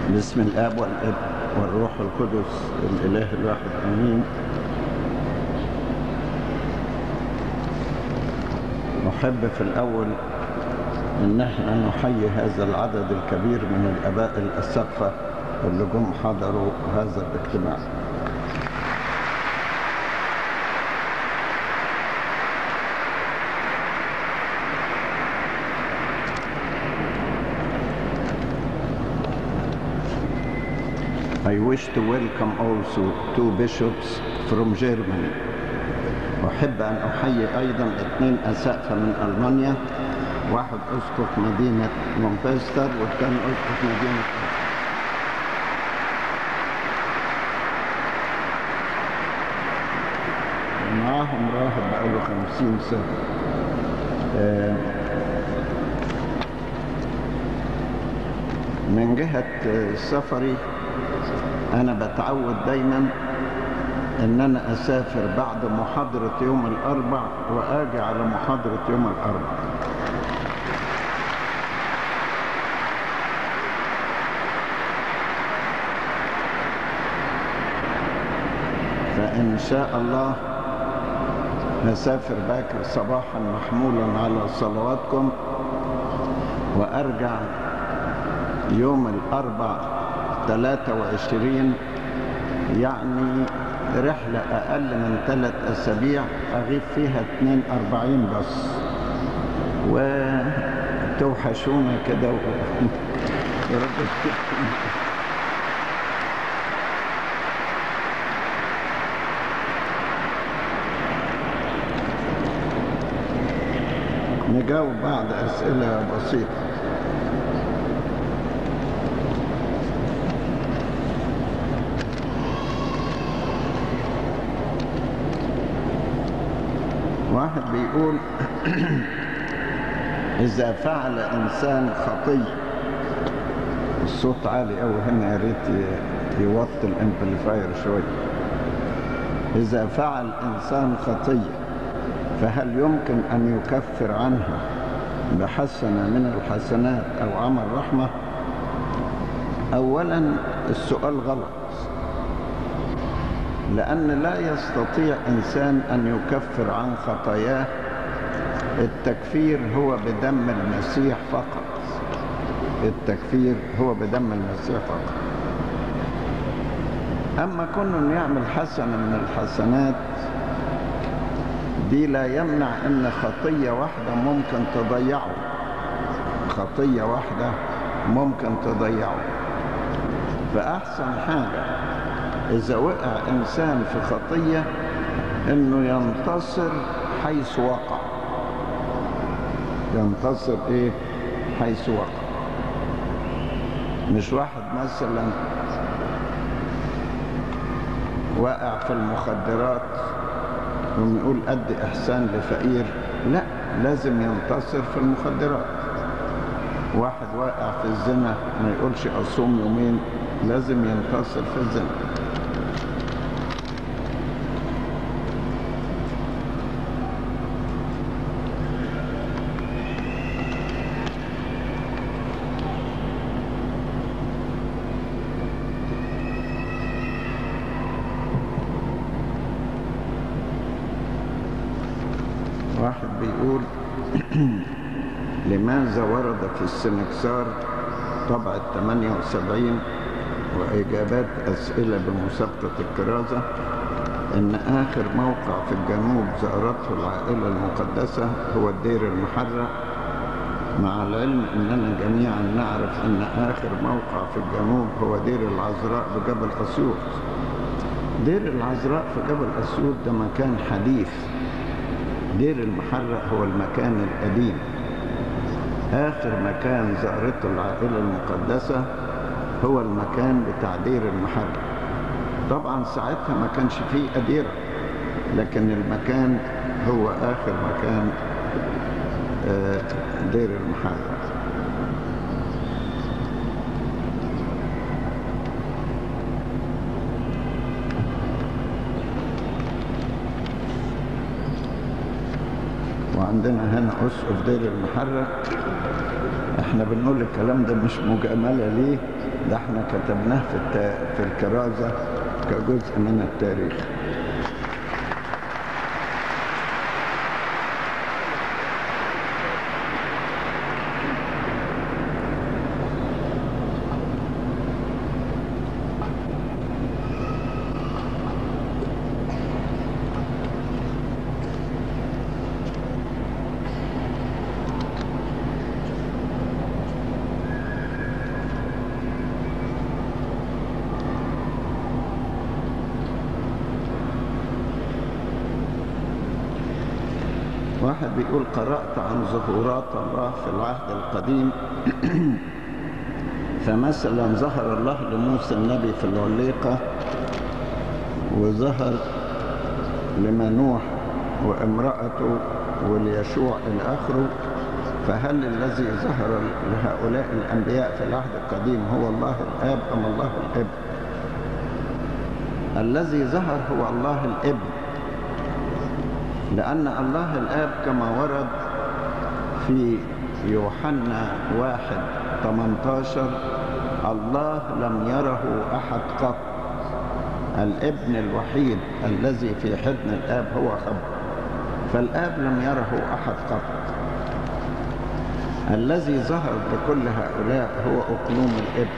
بسم الاب والابن والروح القدس الاله الواحد امين نحب في الاول ان احنا نحيي هذا العدد الكبير من الاباء الاسقفه اللي جم حضروا هذا الاجتماع I wish to welcome also two bishops from Germany. أحب أن أحيي أيضا اثنين أسقفة من ألمانيا واحد أسقف مدينة مونفستر والثاني أسقف مدينة معاهم راهب بقاله خمسين سنة آه، من جهة آه، سفري أنا بتعود دايما إن أنا أسافر بعد محاضرة يوم الأربع وآجي على محاضرة يوم الأربع فإن شاء الله هسافر باكر صباحا محمولا على صلواتكم وأرجع يوم الأربع 23 يعني رحلة أقل من ثلاث أسابيع أغيب فيها 42 بس وتوحشونا كده و... يا رب نجاوب بعض أسئلة بسيطة واحد بيقول إذا فعل إنسان خطية الصوت عالي أوي هنا يا ريت يوطي الامبليفاير شوية إذا فعل إنسان خطية فهل يمكن أن يكفر عنها بحسنة من الحسنات أو عمل رحمة أولا السؤال غلط لأن لا يستطيع إنسان أن يكفر عن خطاياه التكفير هو بدم المسيح فقط التكفير هو بدم المسيح فقط أما كون يعمل حسنة من الحسنات دي لا يمنع أن خطية واحدة ممكن تضيعه خطية واحدة ممكن تضيعه فأحسن حاجة إذا وقع إنسان في خطية إنه ينتصر حيث وقع ينتصر إيه حيث وقع مش واحد مثلا واقع في المخدرات ونقول قد إحسان لفقير لا لازم ينتصر في المخدرات واحد واقع في الزنا ما يقولش أصوم يومين لازم ينتصر في الزنا واحد بيقول لماذا ورد في السنكسار طبعة 78 وإجابات أسئلة بمسابقة الكرازة إن آخر موقع في الجنوب زارته العائلة المقدسة هو الدير المحرق مع العلم أننا جميعا نعرف أن آخر موقع في الجنوب هو دير العذراء بجبل أسيوط دير العذراء في جبل أسيوط ده مكان حديث دير المحرق هو المكان القديم آخر مكان زارته العائلة المقدسة هو المكان بتاع دير المحرق طبعا ساعتها ما كانش فيه أديرة لكن المكان هو آخر مكان آه، دير المحرق وعندنا هنا أسقف دير المحرق احنا بنقول الكلام ده مش مجاملة ليه ده احنا كتبناه في, التا... في الكرازة كجزء من التاريخ واحد بيقول قرأت عن ظهورات الله في العهد القديم فمثلا ظهر الله لموسى النبي في العليقة وظهر لمنوح وامرأته وليشوع إلى آخره فهل الذي ظهر لهؤلاء الأنبياء في العهد القديم هو الله الآب أم الله الابن الذي ظهر هو الله الابن لأن الله الآب كما ورد في يوحنا واحد 18 الله لم يره أحد قط الابن الوحيد الذي في حضن الآب هو خبر فالآب لم يره أحد قط الذي ظهر لكل هؤلاء هو أقلوم الابن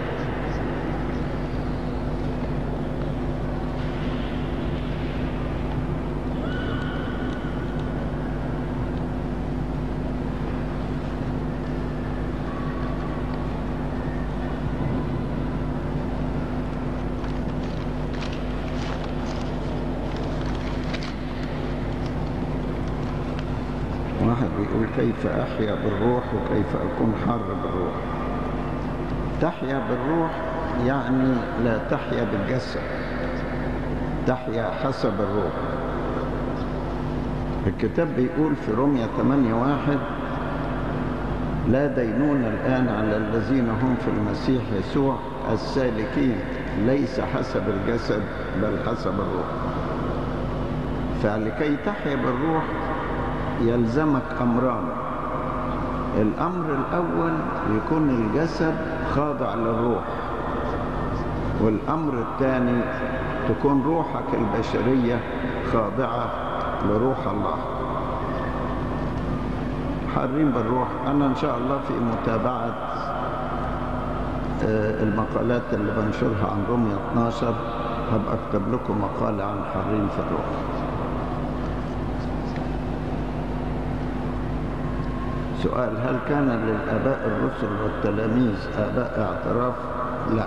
واحد بيقول كيف أحيا بالروح وكيف أكون حر بالروح تحيا بالروح يعني لا تحيا بالجسد تحيا حسب الروح الكتاب بيقول في رومية 8 واحد لا دينون الآن على الذين هم في المسيح يسوع السالكين ليس حسب الجسد بل حسب الروح فلكي تحيا بالروح يلزمك أمران الأمر الأول يكون الجسد خاضع للروح والأمر الثاني تكون روحك البشرية خاضعة لروح الله حارين بالروح أنا إن شاء الله في متابعة المقالات اللي بنشرها عن رومية 12 هبقى أكتب لكم مقالة عن حارين في الروح سؤال هل كان للآباء الرسل والتلاميذ آباء اعتراف؟ لا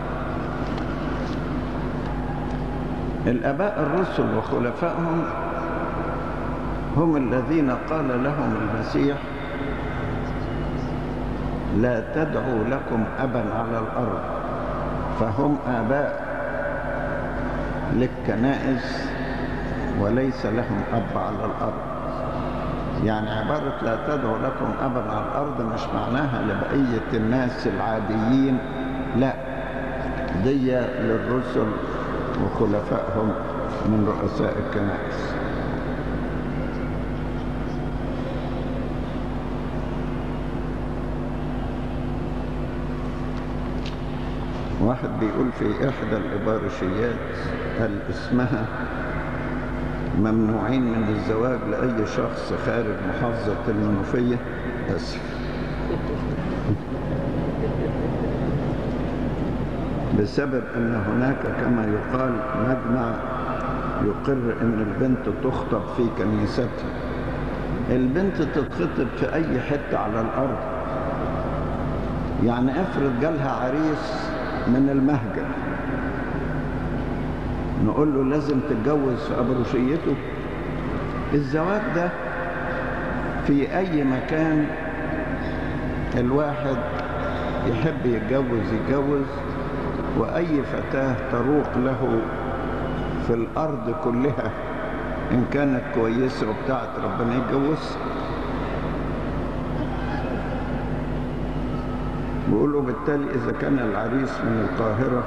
الآباء الرسل وخلفائهم هم الذين قال لهم المسيح لا تدعوا لكم أبا على الأرض فهم آباء للكنائس وليس لهم أب على الأرض يعني عبارة لا تدعو لكم أبا على الأرض مش معناها لبقية الناس العاديين لا دي للرسل وخلفائهم من رؤساء الكنائس واحد بيقول في إحدى الإبارشيات هل اسمها ممنوعين من الزواج لأي شخص خارج محافظة المنوفية أسف بسبب أن هناك كما يقال مجمع يقر أن البنت تخطب في كنيستها البنت تتخطب في أي حتة على الأرض يعني افرض جالها عريس من المهجر نقول له لازم تتجوز في أبروشيته الزواج ده في أي مكان الواحد يحب يتجوز يتجوز وأي فتاة تروق له في الأرض كلها إن كانت كويسة وبتاعت ربنا يتجوز بيقولوا بالتالي إذا كان العريس من القاهرة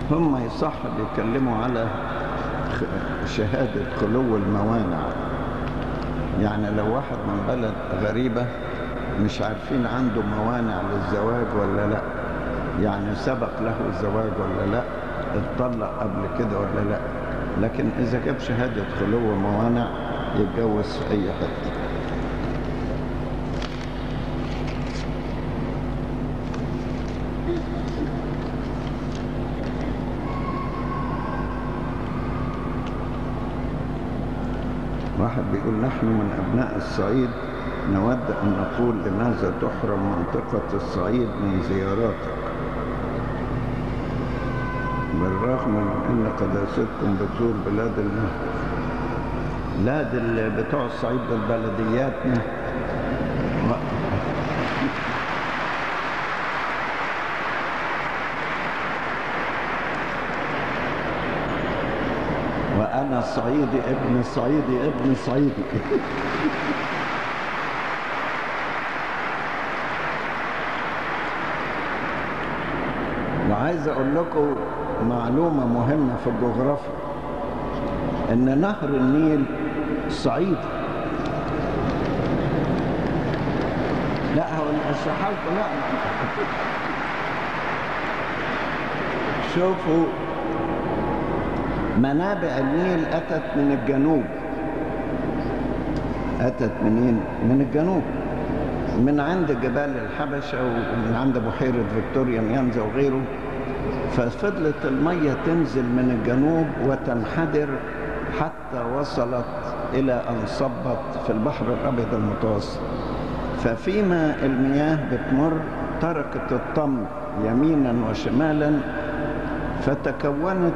هم يصح بيتكلموا على شهادة خلو الموانع يعني لو واحد من بلد غريبة مش عارفين عنده موانع للزواج ولا لا يعني سبق له الزواج ولا لا اتطلق قبل كده ولا لا لكن إذا جاب شهادة خلو موانع يتجوز في أي حتة واحد بيقول نحن من أبناء الصعيد نود أن نقول لماذا تحرم منطقة الصعيد من زياراتك بالرغم من أن قداستكم بتزور بلاد النهر لا دل بتوع الصعيد دول بلدياتنا وأنا صعيدي ابن صعيدي ابن صعيدي وعايز أقول لكم معلومة مهمة في الجغرافيا إن نهر النيل صعيدي لا هو الشحات لا شوفوا منابع النيل أتت من الجنوب أتت منين؟ من الجنوب من عند جبال الحبشة ومن عند بحيرة فيكتوريا ميانزا وغيره ففضلت المية تنزل من الجنوب وتنحدر حتى وصلت إلى أن صبت في البحر الأبيض المتوسط ففيما المياه بتمر تركت الطمر يمينا وشمالا فتكونت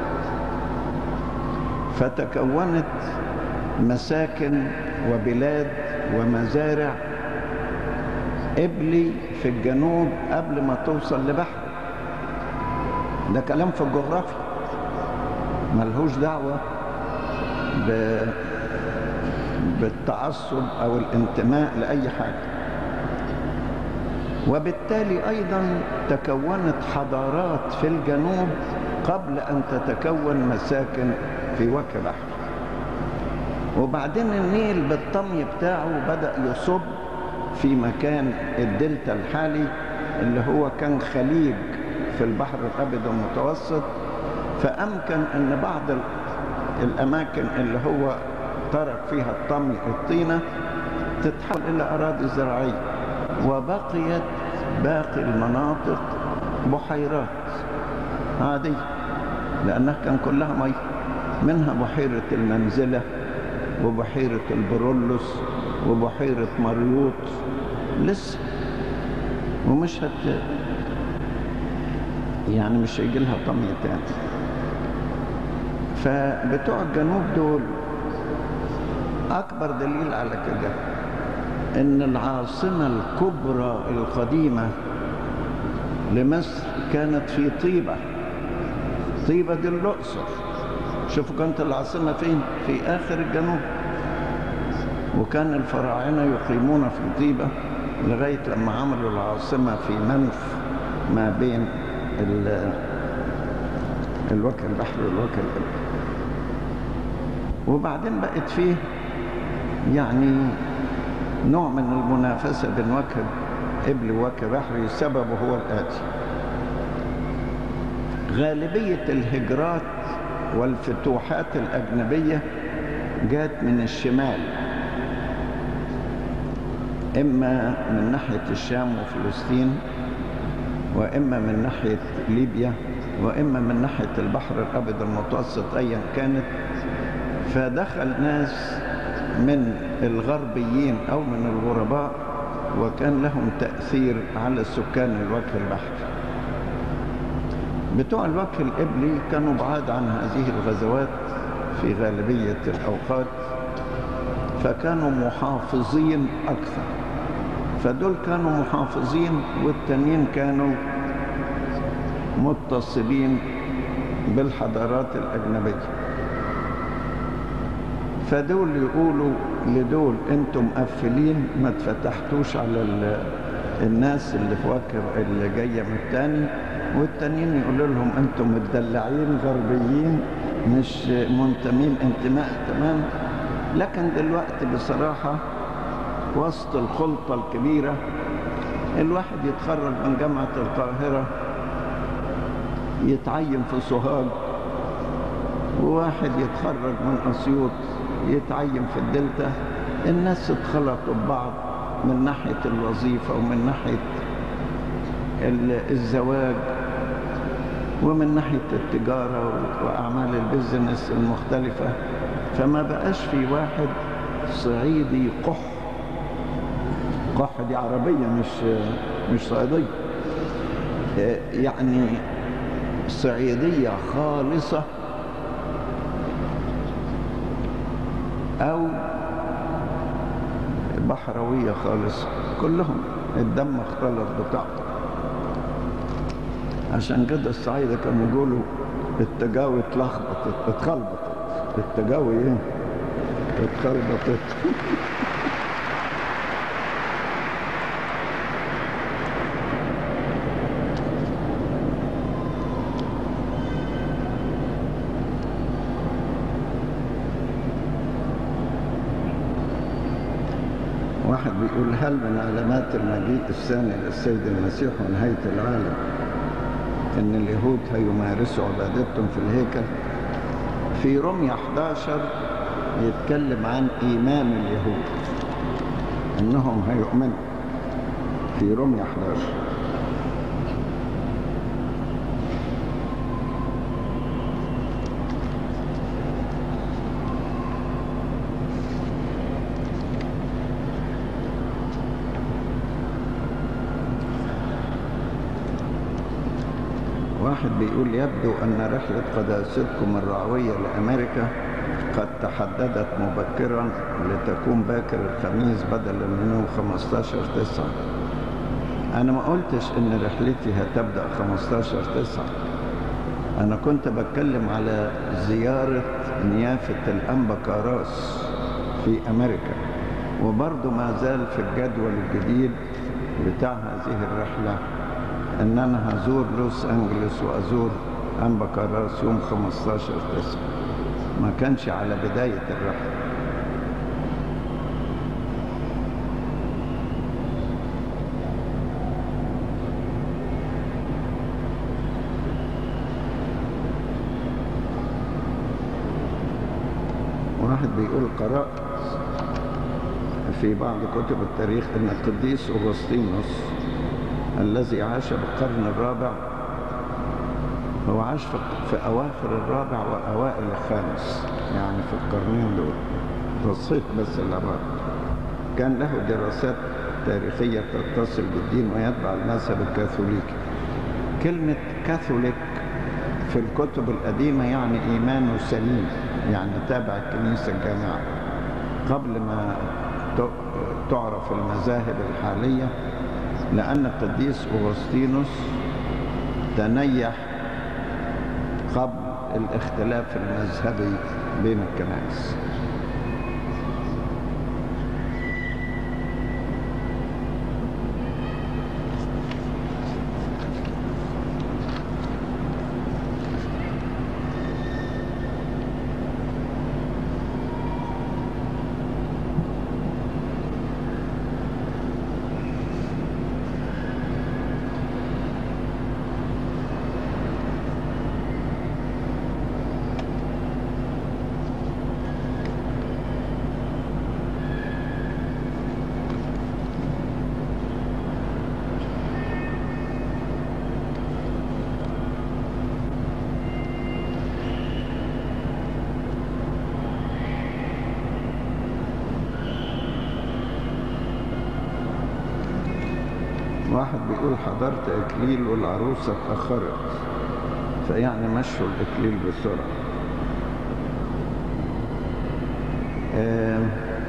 فتكونت مساكن وبلاد ومزارع إبلي في الجنوب قبل ما توصل لبحر ده كلام في الجغرافيا ملهوش دعوة ب... بالتعصب أو الانتماء لأي حاجة وبالتالي أيضا تكونت حضارات في الجنوب قبل أن تتكون مساكن في وجه بحر وبعدين النيل بالطمي بتاعه بدأ يصب في مكان الدلتا الحالي اللي هو كان خليج في البحر الأبيض المتوسط فأمكن أن بعض الأماكن اللي هو ترك فيها الطمي الطينة تتحول إلى أراضي زراعية وبقيت باقي المناطق بحيرات عادية لأنها كان كلها مي منها بحيرة المنزلة وبحيرة البرولوس وبحيرة مريوط لسه ومش هت يعني مش هيجي لها طمي تاني فبتوع الجنوب دول أكبر دليل على كده إن العاصمة الكبرى القديمة لمصر كانت في طيبة طيبة دي الأقصر شوفوا كانت العاصمة فين في آخر الجنوب وكان الفراعنة يقيمون في طيبة لغاية لما عملوا العاصمة في منف ما بين الوكر البحر والوكر الأبيض وبعدين بقت فيه يعني نوع من المنافسة بين وكر إبل ووكر بحري سببه هو الآتي غالبية الهجرات والفتوحات الأجنبية جات من الشمال إما من ناحية الشام وفلسطين وإما من ناحية ليبيا وإما من ناحية البحر الأبيض المتوسط أيا كانت فدخل ناس من الغربيين أو من الغرباء وكان لهم تأثير على سكان الوجه البحري بتوع الوجه الإبلي كانوا بعاد عن هذه الغزوات في غالبية الأوقات فكانوا محافظين أكثر فدول كانوا محافظين والتانيين كانوا متصلين بالحضارات الأجنبية فدول يقولوا لدول انتم مقفلين ما تفتحتوش على الناس اللي في وكر اللي جايه من التاني والتانيين يقولوا لهم انتم متدلعين غربيين مش منتمين انتماء تمام لكن دلوقتي بصراحة وسط الخلطة الكبيرة الواحد يتخرج من جامعة القاهرة يتعين في سوهاج وواحد يتخرج من أسيوط يتعين في الدلتا الناس اتخلطوا ببعض من ناحية الوظيفة ومن ناحية الزواج ومن ناحية التجارة وأعمال البزنس المختلفة فما بقاش في واحد صعيدي قح قح دي عربية مش مش صعيدية يعني صعيدية خالصة أو بحروية خالصة كلهم الدم اختلط بتاعته عشان كده الصعايدة كانوا يقولوا التجاوي اتلخبطت اتخلبطت التجاوي ايه اتخلبطت واحد بيقول هل من علامات المجيء الثاني للسيد المسيح ونهاية العالم ان اليهود هيمارسوا عبادتهم في الهيكل في رمية 11 يتكلم عن ايمان اليهود انهم هيؤمنوا في رمية 11 واحد بيقول يبدو أن رحلة قداستكم الرعوية لأمريكا قد تحددت مبكرا لتكون باكر الخميس بدلا من 15 تسعة أنا ما قلتش إن رحلتي هتبدأ 15 تسعة أنا كنت بتكلم على زيارة نيافة الأنبا كاراس في أمريكا وبرضه ما زال في الجدول الجديد بتاع هذه الرحلة ان انا هزور لوس انجلوس وازور انبا كاراس يوم 15 تسعة ما كانش على بداية الرحلة واحد بيقول قرأت في بعض كتب التاريخ ان القديس اغسطينوس الذي عاش بالقرن الرابع هو عاش في أواخر الرابع وأوائل الخامس يعني في القرنين دول بسيط بس العبارة كان له دراسات تاريخية تتصل بالدين ويتبع المذهب الكاثوليكي كلمة كاثوليك في الكتب القديمة يعني إيمانه سليم يعني تابع الكنيسة الجامعة قبل ما تعرف المذاهب الحالية لأن القديس أغسطينوس تنيح قبل الاختلاف المذهبي بين الكنائس واحد بيقول حضرت إكليل والعروسة اتأخرت فيعني مشوا الإكليل بسرعة آه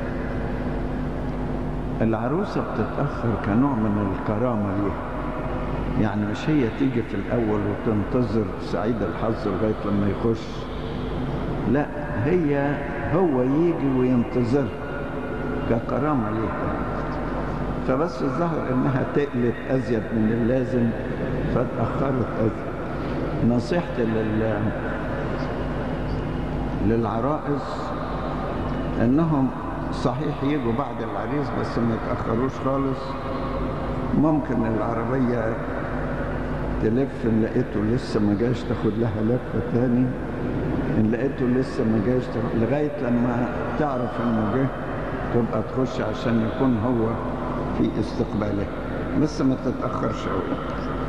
العروسة بتتأخر كنوع من الكرامة ليها يعني مش هي تيجي في الأول وتنتظر سعيد الحظ لغاية لما يخش لا هي هو يجي وينتظر ككرامة ليها فبس الظهر انها تقلت ازيد من اللازم فاتأخرت أذن نصيحتي لل للعرائس انهم صحيح يجوا بعد العريس بس ما يتأخروش خالص ممكن العربية تلف ان لقيته لسه ما جاش تاخد لها لفة تاني ان لقيته لسه ما جاش تاخد لغاية لما تعرف انه جه تبقى تخش عشان يكون هو في استقباله بس ما تتأخرش قوي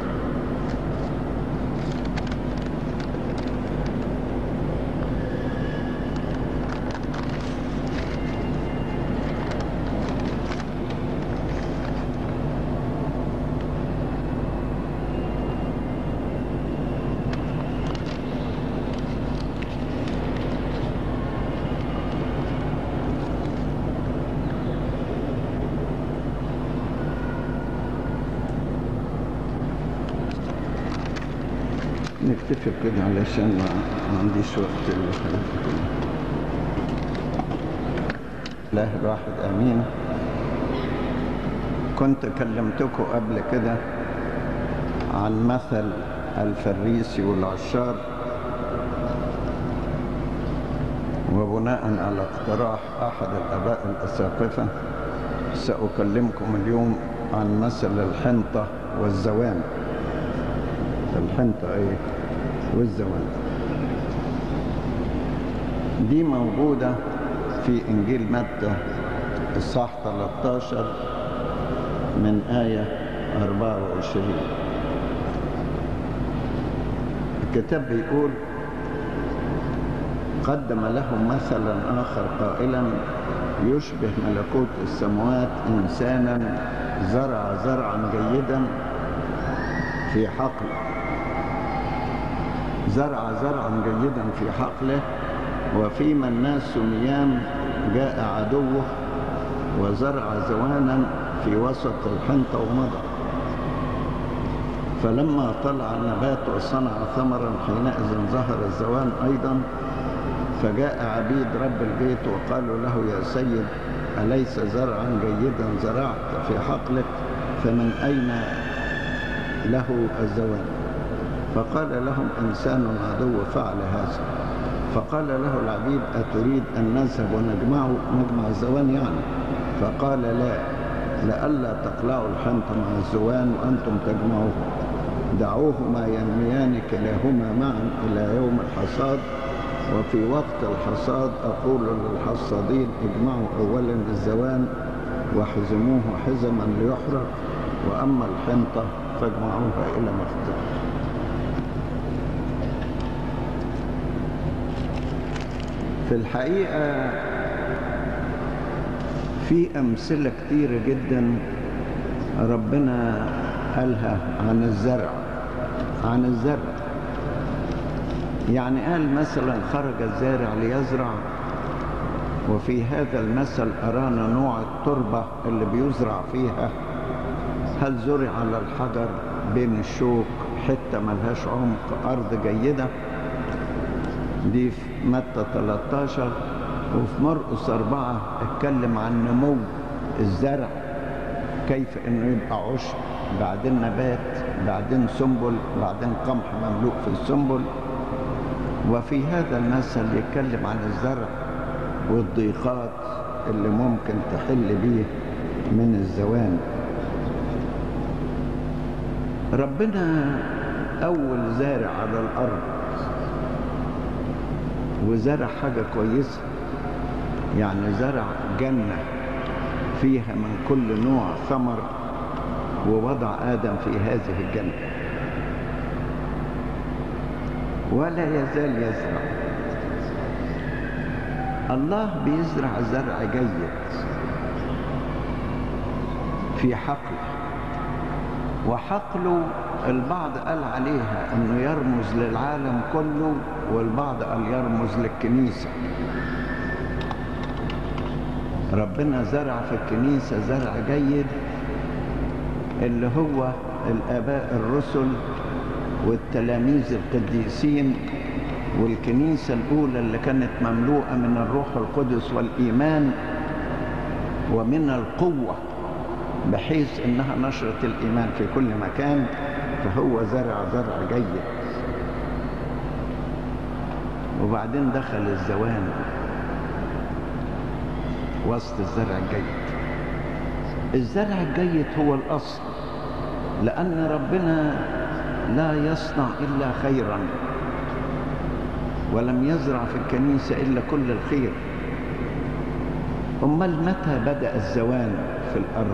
نكتفي بكده علشان ما ما عنديش وقت للحاجات دي كلها الله الواحد امين كنت كلمتكم قبل كده عن مثل الفريسي والعشار وبناء على اقتراح احد الاباء الاساقفه ساكلمكم اليوم عن مثل الحنطه والزوان الحنطة ايه والزوان دي موجودة في انجيل متى الصح 13 من آية 24 الكتاب بيقول قدم لهم مثلا آخر قائلا يشبه ملكوت السماوات إنسانا زرع زرعا جيدا في حقله زرع زرعا جيدا في حقله وفيما الناس نيام جاء عدوه وزرع زوانا في وسط الحنطة ومضى فلما طلع النبات وصنع ثمرا حينئذ ظهر الزوان أيضا فجاء عبيد رب البيت وقالوا له يا سيد أليس زرعا جيدا زرعت في حقلك فمن أين له الزوان فقال لهم إنسان عدو فعل هذا فقال له العبيد أتريد أن نذهب ونجمعه نجمع الزوان يعني فقال لا لئلا تقلعوا الحنط مع الزوان وأنتم تجمعوه دعوهما ينميان كلاهما معا إلى يوم الحصاد وفي وقت الحصاد أقول للحصادين اجمعوا أولا الزوان وحزموه حزما ليحرق وأما الحنطة فاجمعوها إلى مخزن في الحقيقة في أمثلة كتيرة جدا ربنا قالها عن الزرع عن الزرع يعني قال مثلا خرج الزارع ليزرع وفي هذا المثل أرانا نوع التربة اللي بيزرع فيها هل زرع على الحجر بين الشوك حتة ملهاش عمق أرض جيدة دي في متى 13 وفي مرقس أربعة اتكلم عن نمو الزرع كيف انه يبقى عشب بعدين نبات بعدين سنبل بعدين قمح مملوء في السنبل وفي هذا المثل يتكلم عن الزرع والضيقات اللي ممكن تحل بيه من الزوان ربنا أول زارع على الأرض وزرع حاجة كويسة يعني زرع جنة فيها من كل نوع ثمر ووضع آدم في هذه الجنة ولا يزال يزرع الله بيزرع زرع جيد في حقله وحقله البعض قال عليها انه يرمز للعالم كله والبعض قال يرمز للكنيسة ربنا زرع في الكنيسة زرع جيد اللي هو الآباء الرسل والتلاميذ القديسين والكنيسة الأولى اللي كانت مملوءة من الروح القدس والإيمان ومن القوة بحيث انها نشرت الايمان في كل مكان فهو زرع زرع جيد وبعدين دخل الزوان وسط الزرع الجيد الزرع الجيد هو الأصل لأن ربنا لا يصنع إلا خيرا ولم يزرع في الكنيسة إلا كل الخير أمال متى بدأ الزوان في الأرض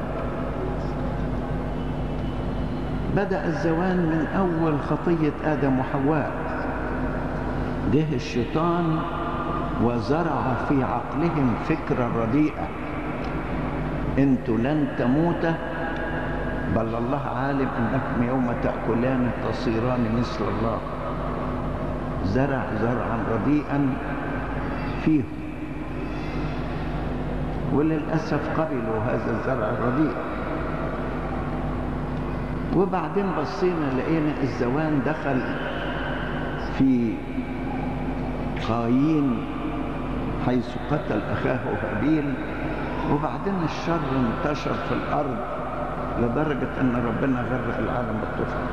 بدأ الزوان من أول خطية آدم وحواء جه الشيطان وزرع في عقلهم فكرة رديئة انتوا لن تموت بل الله عالم انكم يوم تأكلان تصيران مثل الله زرع زرعا رديئا فيهم وللأسف قبلوا هذا الزرع الرديء وبعدين بصينا لقينا الزوان دخل في قايين حيث قتل أخاه هابيل وبعدين الشر انتشر في الأرض لدرجة أن ربنا غرق العالم بالطوفان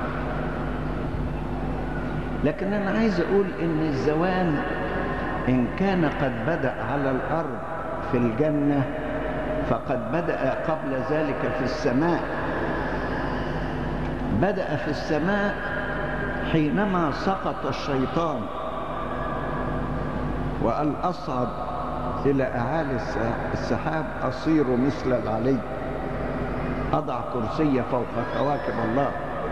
لكن أنا عايز أقول إن الزوان إن كان قد بدأ على الأرض في الجنة فقد بدأ قبل ذلك في السماء بدأ في السماء حينما سقط الشيطان وقال أصعد إلى أعالي السحاب أصير مثل العلي أضع كرسي فوق كواكب الله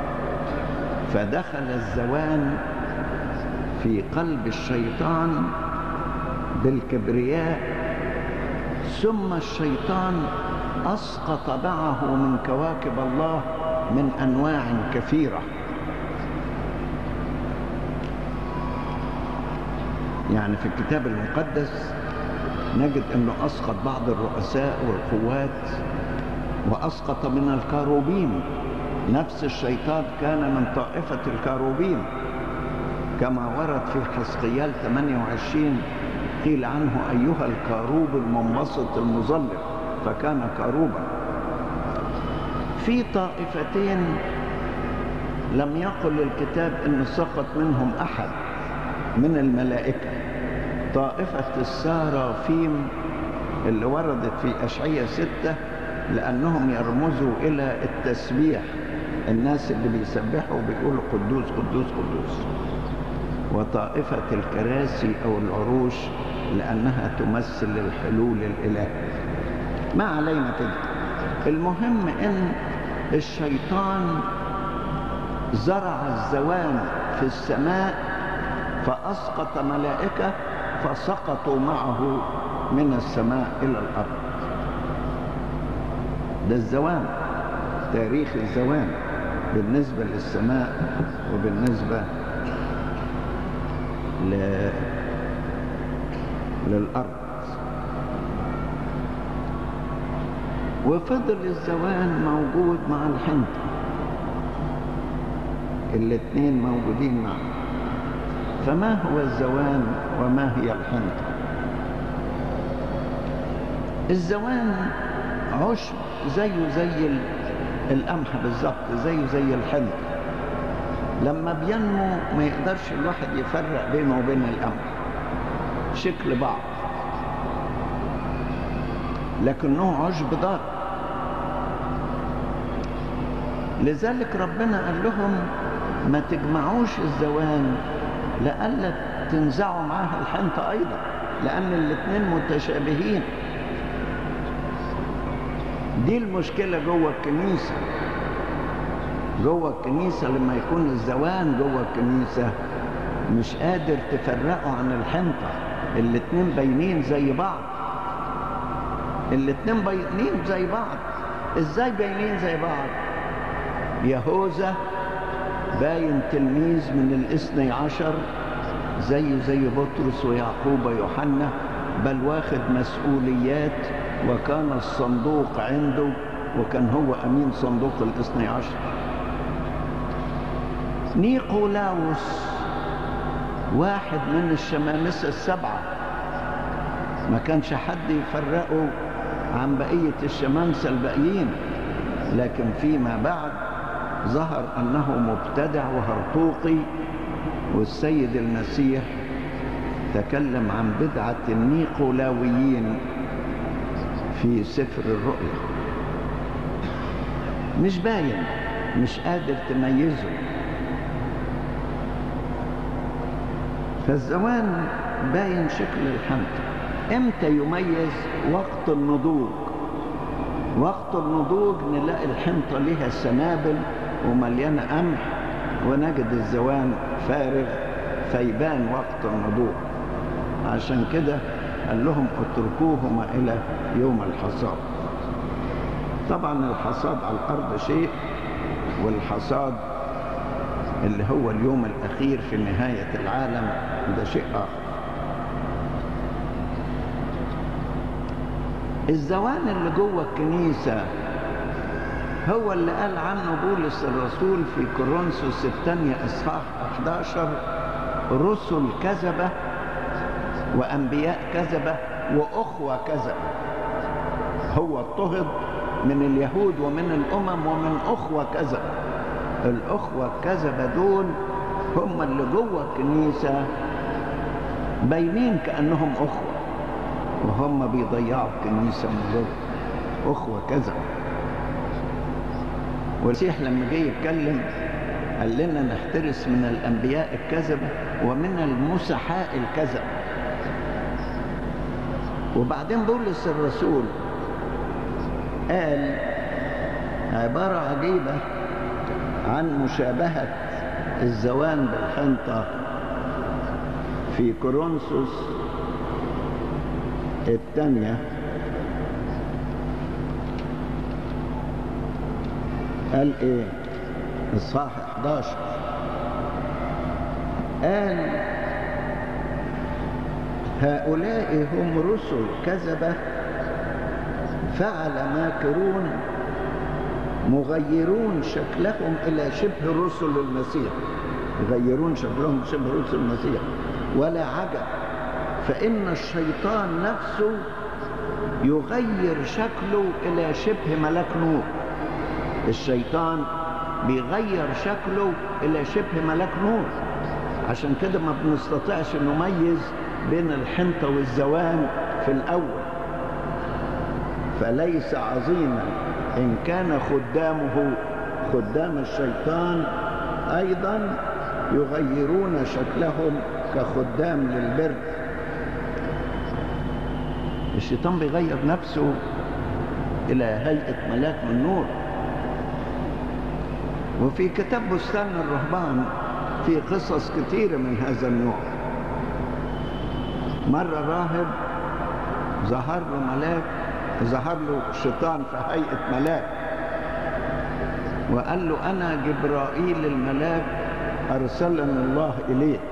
فدخل الزوان في قلب الشيطان بالكبرياء ثم الشيطان أسقط معه من كواكب الله من أنواع كثيرة يعني في الكتاب المقدس نجد أنه أسقط بعض الرؤساء والقوات وأسقط من الكاروبين نفس الشيطان كان من طائفة الكاروبين كما ورد في حسقيال 28 قيل عنه أيها الكاروب المنبسط المظلم فكان كاروبا في طائفتين لم يقل الكتاب أن سقط منهم أحد من الملائكة طائفة السارافيم اللي وردت في أشعية ستة لأنهم يرمزوا إلى التسبيح الناس اللي بيسبحوا بيقولوا قدوس قدوس قدوس وطائفة الكراسي أو العروش لأنها تمثل الحلول الإلهي ما علينا كده المهم أن الشيطان زرع الزوان في السماء فأسقط ملائكة فسقطوا معه من السماء إلى الأرض ده الزوان تاريخ الزوان بالنسبة للسماء وبالنسبة ل... للأرض وفضل الزوان موجود مع الحنطة الاثنين موجودين معا فما هو الزوان وما هي الحنطة الزوان عشب زيه زي القمح بالظبط زيه زي الحنطة لما بينمو ما يقدرش الواحد يفرق بينه وبين القمح شكل بعض لكنه عشب ضار لذلك ربنا قال لهم ما تجمعوش الزوان لألا تنزعوا معاها الحنطة أيضا لأن الاثنين متشابهين دي المشكلة جوه الكنيسة جوه الكنيسة لما يكون الزوان جوه الكنيسة مش قادر تفرقه عن الحنطة الاتنين باينين زي بعض الاتنين باينين زي بعض ازاي باينين زي بعض يهوذا باين تلميذ من الاثني عشر زيه زي بطرس ويعقوب ويوحنا بل واخد مسؤوليات وكان الصندوق عنده وكان هو أمين صندوق الاثني عشر نيقولاوس واحد من الشمامسة السبعة ما كانش حد يفرقه عن بقية الشمامسة الباقيين لكن فيما بعد ظهر أنه مبتدع وهرطوقي والسيد المسيح تكلم عن بدعة النيقولاويين في سفر الرؤيا مش باين مش قادر تميزه فالزوان باين شكل الحنطة امتى يميز وقت النضوج وقت النضوج نلاقي الحنطة لها سنابل ومليانة قمح ونجد الزوان فارغ فيبان وقت النضوج عشان كده قال لهم اتركوهما إلى يوم الحصاد طبعا الحصاد على الأرض شيء والحصاد اللي هو اليوم الأخير في نهاية العالم ده شيء آخر الزوان اللي جوه الكنيسة هو اللي قال عنه بولس الرسول في كورنثوس الثانية إصحاح 11 رسل كذبة وأنبياء كذبة وأخوة كذبة هو اضطهد من اليهود ومن الأمم ومن أخوة كذبة الأخوة الكذبة دول هم اللي جوه الكنيسة باينين كأنهم أخوة وهم بيضيعوا الكنيسة من جوه أخوة كذبة والمسيح لما جه يتكلم قال لنا نحترس من الأنبياء الكذبة ومن المسحاء الكذبة وبعدين بولس الرسول قال عبارة عجيبة عن مشابهة الزوان بالحنطة في كورنثوس الثانية قال ايه اصحاح 11 قال هؤلاء هم رسل كذبة فعل ماكرون مغيرون شكلهم إلى شبه رسل المسيح يغيرون شكلهم شبه رسل المسيح ولا عجب فإن الشيطان نفسه يغير شكله إلى شبه ملاك نور الشيطان بيغير شكله إلى شبه ملاك نور عشان كده ما بنستطيعش نميز بين الحنطة والزوان في الأول فليس عظيما إن كان خدامه خدام الشيطان أيضا يغيرون شكلهم كخدام للبر الشيطان بيغير نفسه إلى هيئة ملاك من نور وفي كتاب بستان الرهبان في قصص كثيرة من هذا النوع مرة راهب ظهر له ملاك ظهر له شيطان في هيئة ملاك وقال له أنا جبرائيل الملاك أرسلني الله إليك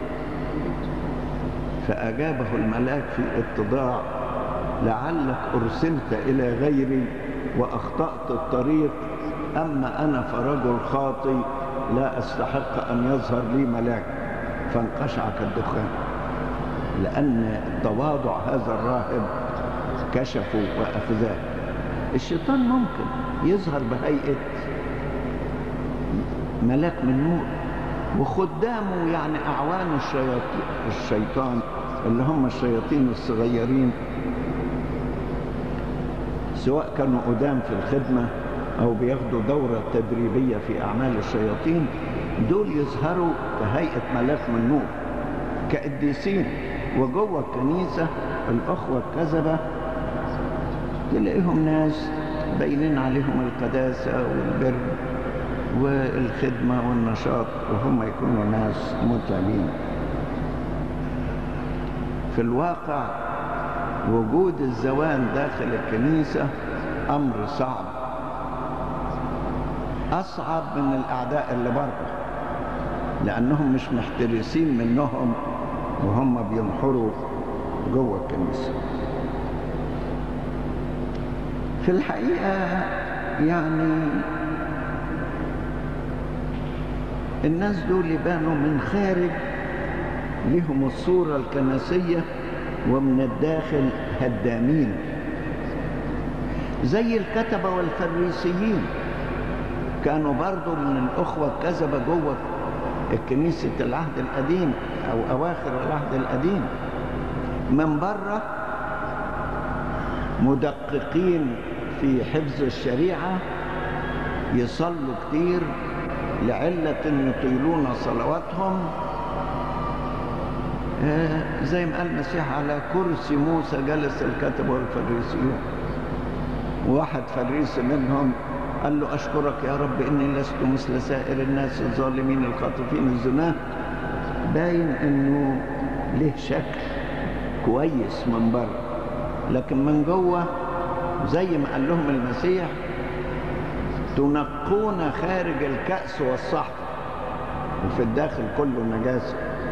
فأجابه الملاك في اتضاع لعلك أرسلت إلى غيري وأخطأت الطريق أما أنا فرجل خاطي لا أستحق أن يظهر لي ملاك فانقشع كالدخان لأن تواضع هذا الراهب كشفوا وأفذاه الشيطان ممكن يظهر بهيئة ملاك من نور وخدامه يعني أعوان الشياطين الشيطان اللي هم الشياطين الصغيرين سواء كانوا قدام في الخدمة أو بياخدوا دورة تدريبية في أعمال الشياطين دول يظهروا كهيئة ملاك من نور كقديسين وجوه الكنيسة الأخوة الكذبة تلاقيهم ناس باينين عليهم القداسة والبر والخدمة والنشاط وهم يكونوا ناس متعبين في الواقع وجود الزوان داخل الكنيسة أمر صعب أصعب من الأعداء اللي بره لأنهم مش محترسين منهم وهم بينحروا جوه الكنيسة في الحقيقة يعني الناس دول يبانوا من خارج لهم الصورة الكنسية ومن الداخل هدامين زي الكتبة والفريسيين كانوا برضو من الأخوة الكذبة جوه الكنيسة العهد القديم أو أواخر العهد القديم من بره مدققين في حفظ الشريعة يصلوا كتير لعلة يطيلون صلواتهم آه زي ما قال المسيح على كرسي موسى جلس الكاتب والفريسيون واحد فريسي منهم قال له أشكرك يا رب إني لست مثل سائر الناس الظالمين الخاطفين الزناه باين إنه له شكل كويس من بره لكن من جوه زي ما قال لهم المسيح تنقون خارج الكأس والصحف وفي الداخل كله نجاسة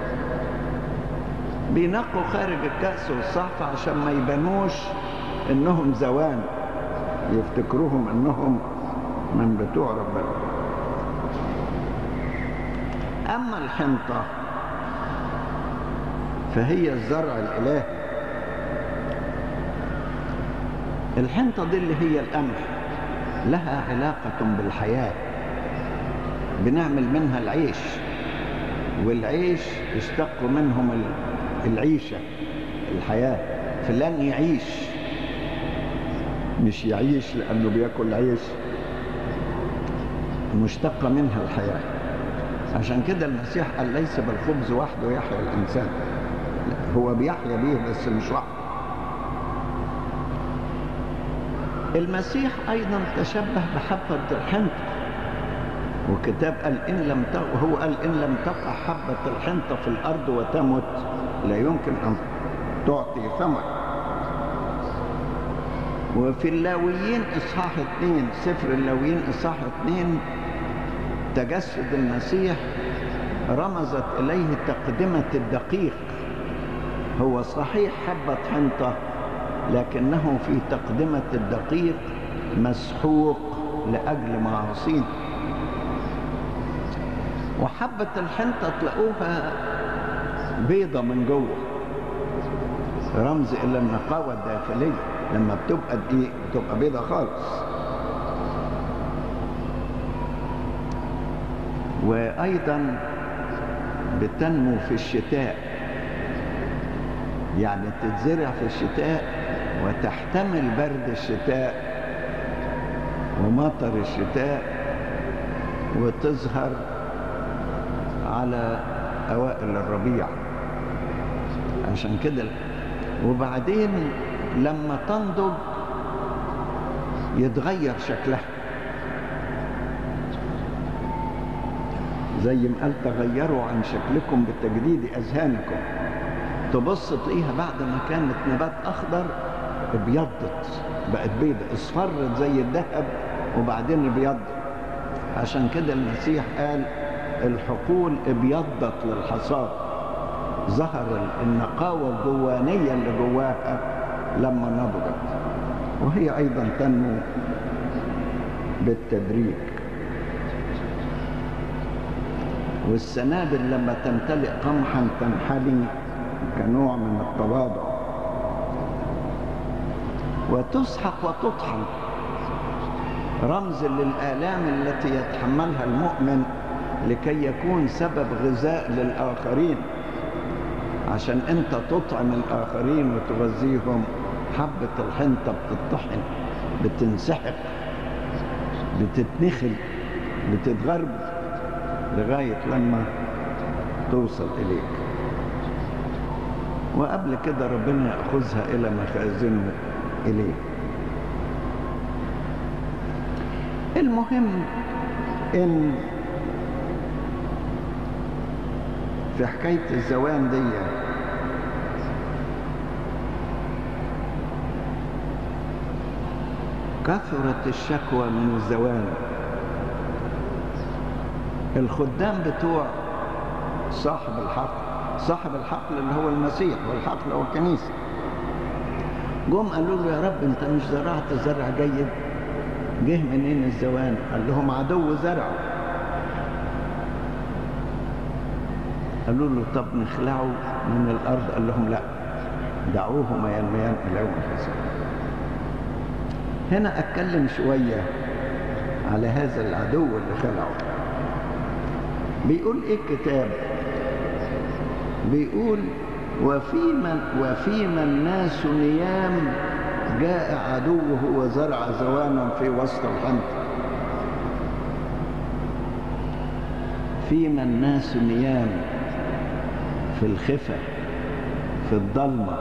بينقوا خارج الكأس والصحف عشان ما يبانوش انهم زوان يفتكروهم انهم من بتوع ربنا اما الحنطة فهي الزرع الالهي الحنطة دي اللي هي القمح لها علاقة بالحياة بنعمل منها العيش والعيش اشتق منهم العيشة الحياة فلان يعيش مش يعيش لأنه بياكل عيش مشتقة منها الحياة عشان كده المسيح قال ليس بالخبز وحده يحيا الإنسان هو بيحيا بيه بس مش وحده المسيح أيضا تشبه بحبة الحنطة وكتاب قال إن لم هو قال إن لم تقع حبة الحنطة في الأرض وتمت لا يمكن أن تعطي ثمر وفي اللاويين إصحاح اثنين سفر اللاويين إصحاح اثنين تجسد المسيح رمزت إليه تقدمة الدقيق هو صحيح حبة حنطة لكنه في تقدمة الدقيق مسحوق لأجل معاصينا وحبة الحنطة تلاقوها بيضة من جوه رمز إلى النقاوة الداخلية لما بتبقى دقيق بتبقى بيضة خالص وأيضا بتنمو في الشتاء يعني تتزرع في الشتاء وتحتمل برد الشتاء ومطر الشتاء وتظهر على أوائل الربيع عشان كده وبعدين لما تنضج يتغير شكلها زي ما قال تغيروا عن شكلكم بتجديد أذهانكم تبص تلاقيها بعد ما كانت نبات أخضر ابيضت بقت بيضة اصفرت زي الذهب وبعدين ابيضت عشان كده المسيح قال الحقول ابيضت للحصاد ظهر النقاوة الجوانية اللي جواها لما نضجت وهي أيضا تنمو بالتدريج والسنابل لما تمتلئ قمحا تنحني كنوع من التواضع وتسحق وتطحن رمز للآلام التي يتحملها المؤمن لكي يكون سبب غذاء للآخرين عشان انت تطعم الآخرين وتغذيهم حبة الحنطة بتطحن بتنسحق بتتنخل بتتغرب لغاية لما توصل إليك وقبل كده ربنا يأخذها إلى مخازنه إليه المهم إن في حكاية الزوان دي كثرت الشكوى من الزوان الخدام بتوع صاحب الحق صاحب الحقل اللي هو المسيح والحقل هو الكنيسة جم قالوا له يا رب انت مش زرعت زرع جيد جه منين الزوان قال لهم عدو زرعه قالوا له طب نخلعه من الارض قال لهم لا دعوهما ينميان الى يوم الحساب هنا اتكلم شويه على هذا العدو اللي خلعه بيقول ايه الكتاب بيقول وفيما وفيما الناس نيام جاء عدوه وزرع زوانا في وسط الحنطة فيما الناس نيام في الخفة في الضلمة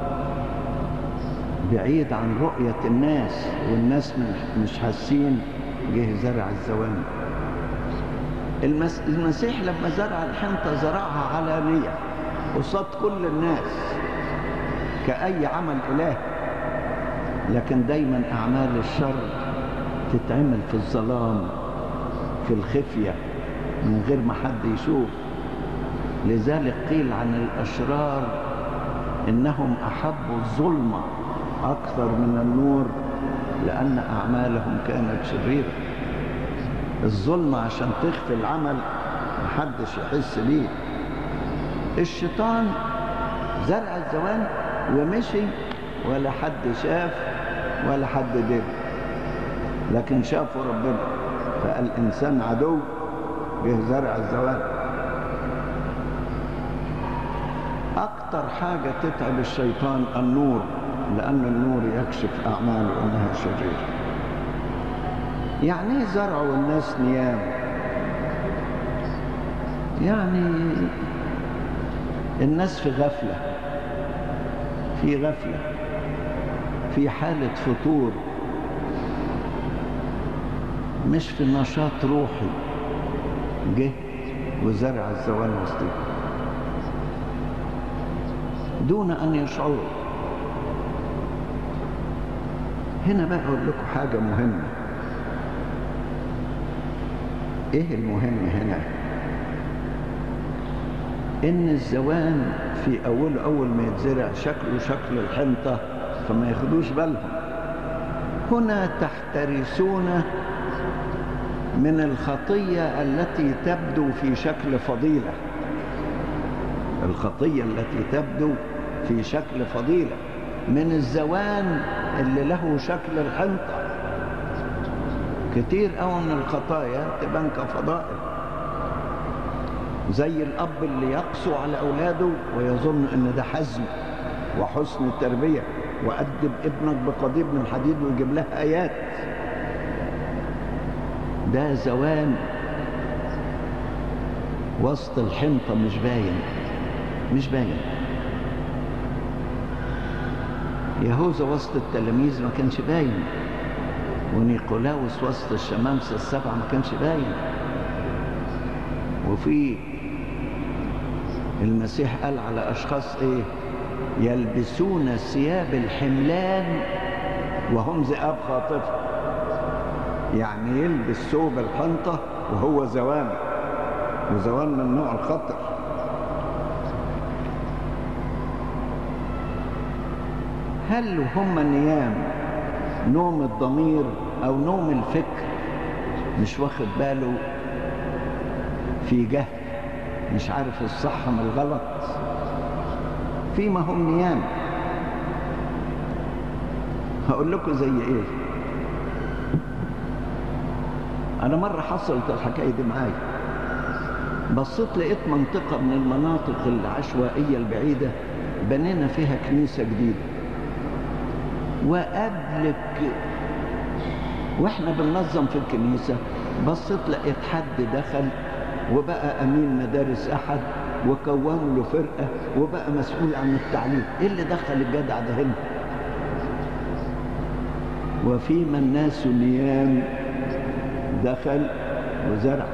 بعيد عن رؤية الناس والناس مش حاسين جه زرع الزوان المس... المسيح لما زرع الحنطة زرعها علانية قصاد كل الناس كأي عمل إله لكن دايما أعمال الشر تتعمل في الظلام في الخفية من غير ما حد يشوف لذلك قيل عن الأشرار إنهم أحبوا الظلمة أكثر من النور لأن أعمالهم كانت شريرة الظلمة عشان تخفي العمل محدش يحس بيه الشيطان زرع الزوان ومشي ولا حد شاف ولا حد دري لكن شافوا ربنا فالإنسان عدو جه زرع الزوان أكتر حاجة تتعب الشيطان النور لأن النور يكشف أعماله أنها شريرة يعني ايه زرع والناس نيام يعني الناس في غفلة في غفلة في حالة فطور مش في نشاط روحي جه وزرع الزوال وسطهم دون أن يشعروا هنا بقى أقول لكم حاجة مهمة إيه المهم هنا إن الزوان في أول أول ما يتزرع شكله شكل الحنطة فما ياخدوش بالهم هنا تحترسون من الخطية التي تبدو في شكل فضيلة الخطية التي تبدو في شكل فضيلة من الزوان اللي له شكل الحنطة كتير قوي من الخطايا تبان كفضائل زي الأب اللي يقسو على أولاده ويظن أن ده حزم وحسن التربية وأدب ابنك بقضيب من حديد ويجيب لها آيات ده زوان وسط الحنطة مش باين مش باين يهوذا وسط التلاميذ ما كانش باين ونيقولاوس وسط الشمامسة السبعة ما كانش باين وفي المسيح قال على أشخاص إيه يلبسون ثياب الحملان وهم ذئاب خاطفة يعني يلبس ثوب الحنطة وهو زوان وزوان من نوع الخطر هل هم نيام نوم الضمير أو نوم الفكر مش واخد باله في جهل مش عارف الصح من الغلط فيما هم نيام هقول لكم زي ايه انا مرة حصلت الحكاية دي معايا بصيت لقيت منطقة من المناطق العشوائية البعيدة بنينا فيها كنيسة جديدة وقبلك واحنا بننظم في الكنيسة بصيت لقيت حد دخل وبقى امين مدارس احد وكونوا له فرقة وبقى مسؤول عن التعليم ايه اللي دخل الجدع ده هنا وفيما الناس نيام دخل وزرع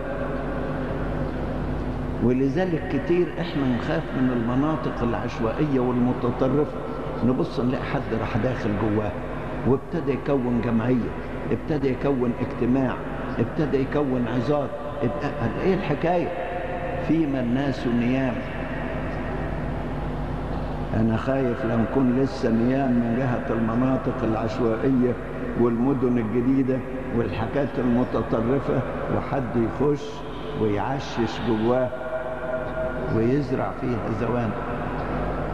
ولذلك كتير احنا نخاف من المناطق العشوائية والمتطرفة نبص نلاقي حد راح داخل جواه وابتدى يكون جمعية ابتدى يكون اجتماع ابتدى يكون عظات ايه الحكاية فيما الناس نيام انا خايف لو نكون لسه نيام من جهة المناطق العشوائية والمدن الجديدة والحاجات المتطرفة وحد يخش ويعشش جواه ويزرع فيها زوان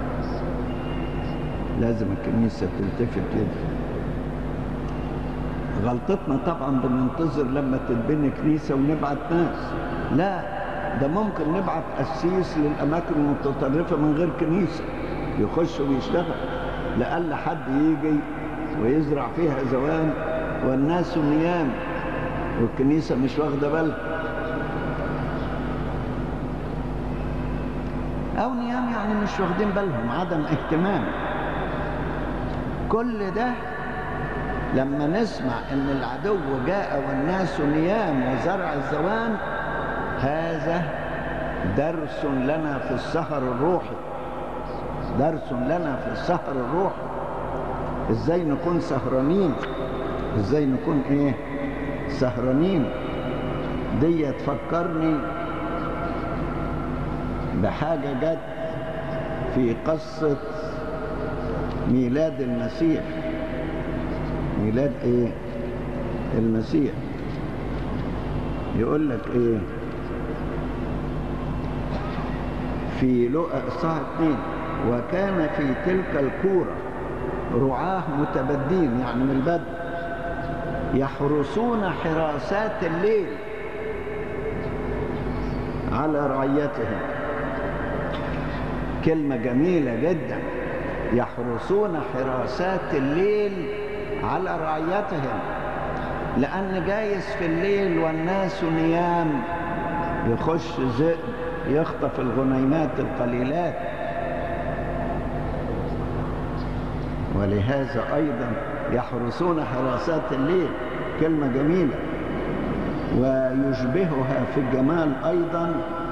لازم الكنيسة تلتفت كده غلطتنا طبعا بننتظر لما تتبني كنيسة ونبعت ناس لا ده ممكن نبعت قسيس للأماكن المتطرفة من غير كنيسة يخش ويشتغل لألا حد يجي ويزرع فيها زوان والناس نيام والكنيسة مش واخدة بالها أو نيام يعني مش واخدين بالهم عدم اهتمام كل ده لما نسمع ان العدو جاء والناس نيام وزرع الزوان هذا درس لنا في السهر الروحي درس لنا في السهر الروحي ازاي نكون سهرانين ازاي نكون ايه سهرانين دي تفكرني بحاجة جت في قصة ميلاد المسيح ميلاد ايه المسيح يقول لك ايه في لقى اصحاح اثنين وكان في تلك الكورة رعاه متبدين يعني من البدء يحرسون حراسات الليل على رعيتهم كلمة جميلة جدا يحرسون حراسات الليل على رعيتهم لأن جايز في الليل والناس نيام يخش ذئب يخطف الغنيمات القليلات ولهذا أيضا يحرسون حراسات الليل كلمة جميلة ويشبهها في الجمال أيضا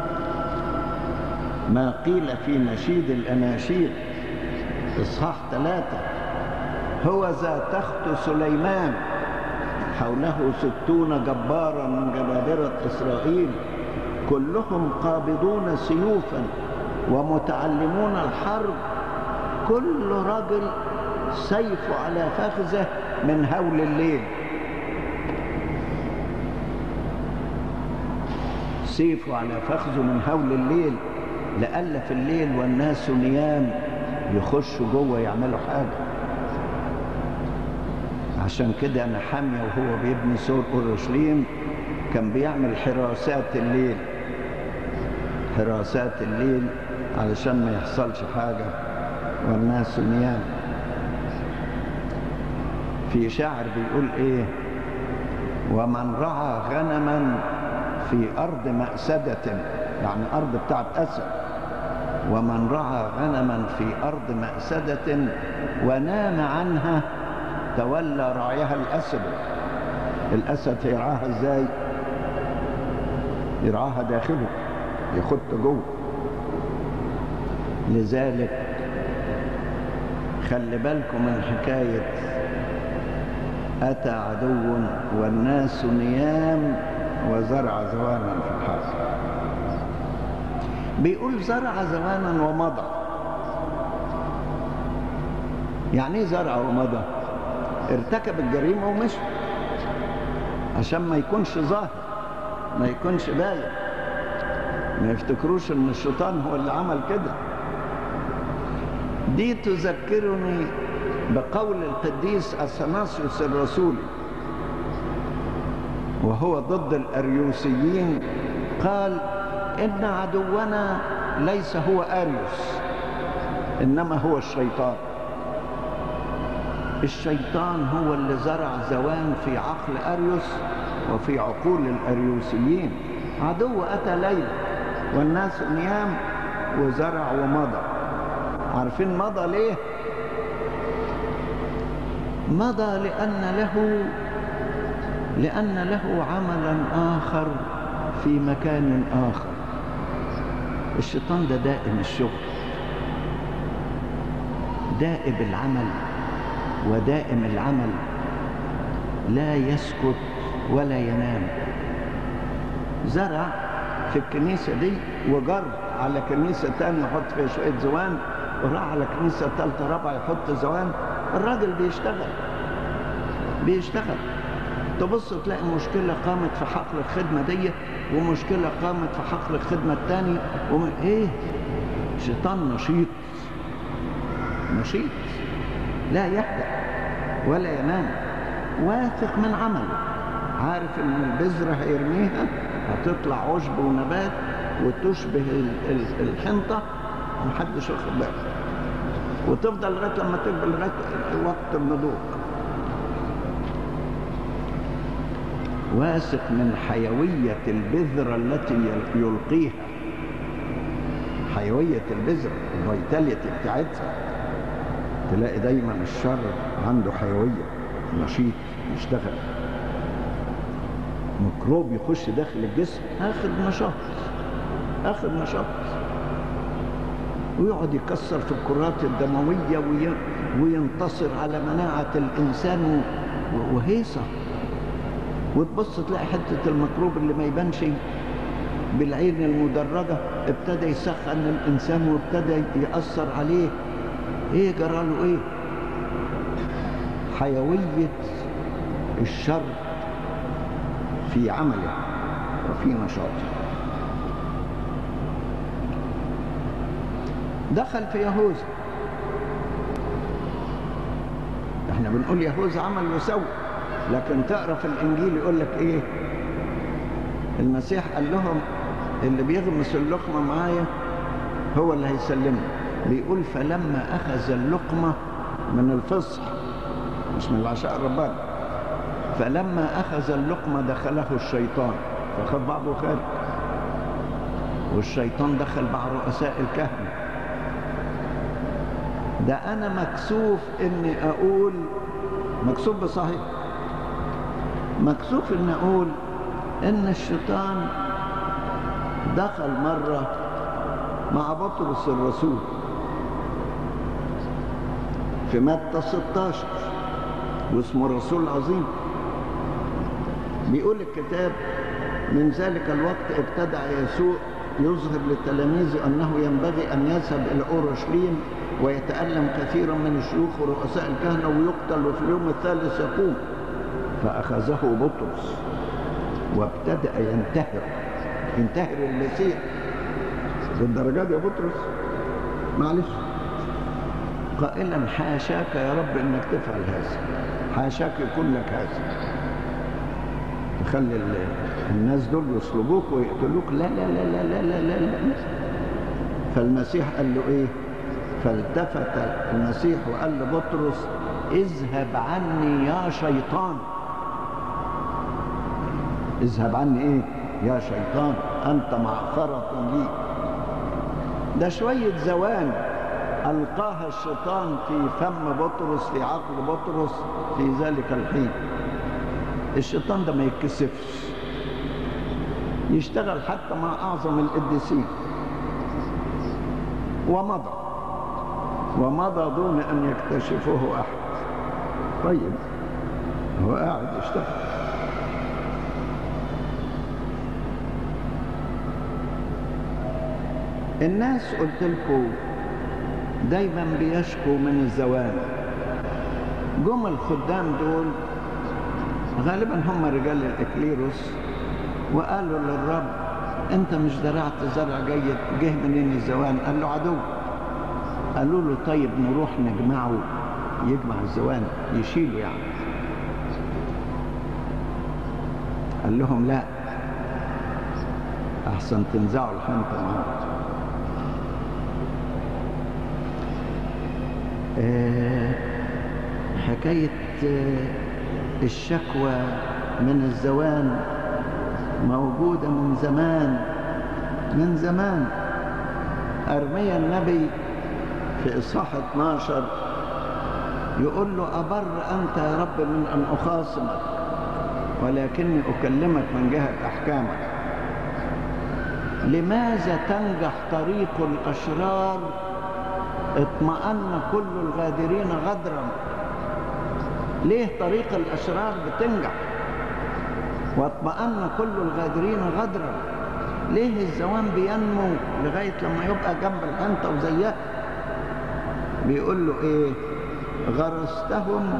ما قيل في نشيد الأناشيد إصحاح ثلاثة هو ذا تخت سليمان حوله ستون جبارا من جبابرة إسرائيل كلهم قابضون سيوفا ومتعلمون الحرب كل رجل سيف على فخذه من هول الليل سيفه على فخذه من هول الليل لألا في الليل والناس نيام يخشوا جوه يعملوا حاجة عشان كده أنا حامية وهو بيبني سور أورشليم كان بيعمل حراسات الليل حراسات الليل علشان ما يحصلش حاجة والناس نيام في شاعر بيقول ايه ومن رعى غنما في أرض مأسدة يعني أرض بتاعت أسد ومن رعى غنما في أرض مأسدة ونام عنها تولى رعيها الأسد الأسد يرعاها ازاي يرعاها داخله يخط جوه لذلك خلي بالكم من حكاية أتى عدو والناس نيام وزرع زوانا في الحرب بيقول زرع زوانا ومضى يعني ايه زرع ومضى ارتكب الجريمة ومشي عشان ما يكونش ظاهر ما يكونش باين ما يفتكروش ان الشيطان هو اللي عمل كده دي تذكرني بقول القديس اثناسيوس الرسولي وهو ضد الاريوسيين قال ان عدونا ليس هو اريوس انما هو الشيطان الشيطان هو اللي زرع زوان في عقل اريوس وفي عقول الاريوسيين عدو اتى ليلا والناس نيام وزرع ومضى عارفين مضى ليه مضى لأن له لأن له عملا آخر في مكان آخر الشيطان ده دائم الشغل دائب العمل ودائم العمل لا يسكت ولا ينام زرع في الكنيسة دي وجر على كنيسة تانية يحط فيها شوية زوان وراح على كنيسة تالتة رابعة يحط زوان الراجل بيشتغل بيشتغل تبص تلاقي مشكلة قامت في حقل الخدمة دي ومشكلة قامت في حقل الخدمة الثاني وم... ايه شيطان نشيط نشيط لا يهدأ ولا ينام واثق من عمله عارف ان البذرة هيرميها هتطلع عشب ونبات وتشبه ال- ال- الحنطة ومحدش واخد باله وتفضل لغاية لما تكبر لغاية وقت النضوج واثق من حيوية البذرة التي يل- يلقيها حيوية البذرة الفيتاليتي بتاعتها تلاقي دايما الشر عنده حيوية نشيط يشتغل ميكروب يخش داخل الجسم اخر نشاط اخر نشاط ويقعد يكسر في الكرات الدموية وي... وينتصر على مناعة الإنسان و... وهيصة وتبص تلاقي حتة الميكروب اللي ما يبانش بالعين المدرجة ابتدى يسخن الإنسان وابتدى يأثر عليه ايه جراله ايه حيوية الشر في عمله وفي نشاطه دخل في يهوذا احنا بنقول يهوذا عمل وسوى لكن تقرا في الانجيل يقول لك ايه المسيح قال لهم اللي بيغمس اللقمه معايا هو اللي هيسلمني بيقول فلما اخذ اللقمه من الفصح مش من العشاء الرباني فلما اخذ اللقمه دخله الشيطان فخد بعضه خارج والشيطان دخل مع رؤساء الكهنه ده انا مكسوف اني اقول مكسوف بصحيح مكسوف اني اقول ان الشيطان دخل مره مع بطرس الرسول في متى 16 واسمه الرسول العظيم بيقول الكتاب من ذلك الوقت ابتدع يسوع يظهر لتلاميذه انه ينبغي ان يذهب الى اورشليم ويتألم كثيرا من الشيوخ ورؤساء الكهنة ويقتل وفي اليوم الثالث يقوم فأخذه بطرس وابتدأ ينتهر ينتهر المسيح للدرجة دي يا بطرس معلش قائلا حاشاك يا رب انك تفعل هذا حاشاك يكون لك هذا تخلي ال- الناس دول يصلبوك ويقتلوك لا لا لا لا لا لا لا, لا. فالمسيح قال له ايه فالتفت المسيح وقال لبطرس اذهب عني يا شيطان اذهب عني ايه يا شيطان انت معثرة لي ده شوية زوان ألقاها الشيطان في فم بطرس في عقل بطرس في ذلك الحين الشيطان ده ما يتكسفش يشتغل حتى مع أعظم القديسين ومضى ومضى دون أن يكتشفه أحد طيب هو قاعد يشتغل الناس قلت لكم دايما بيشكوا من الزوال جم الخدام دول غالبا هم رجال الاكليروس وقالوا للرب انت مش زرعت زرع جيد جه منين الزوان قال له عدو قالوا له طيب نروح نجمعه يجمع الزوان يشيله يعني قال لهم لا احسن تنزعوا الحنطه معاه آه، حكاية آه، الشكوى من الزوان موجودة من زمان من زمان أرميا النبي في إصحاح 12 يقول له أبر أنت يا رب من أن أخاصمك ولكني أكلمك من جهة أحكامك لماذا تنجح طريق الأشرار اطمأن كل الغادرين غدرا ليه طريق الأشرار بتنجح واطمأن كل الغادرين غدرا ليه الزوان بينمو لغاية لما يبقى جنب الحنطة وزيها بيقول له ايه غرستهم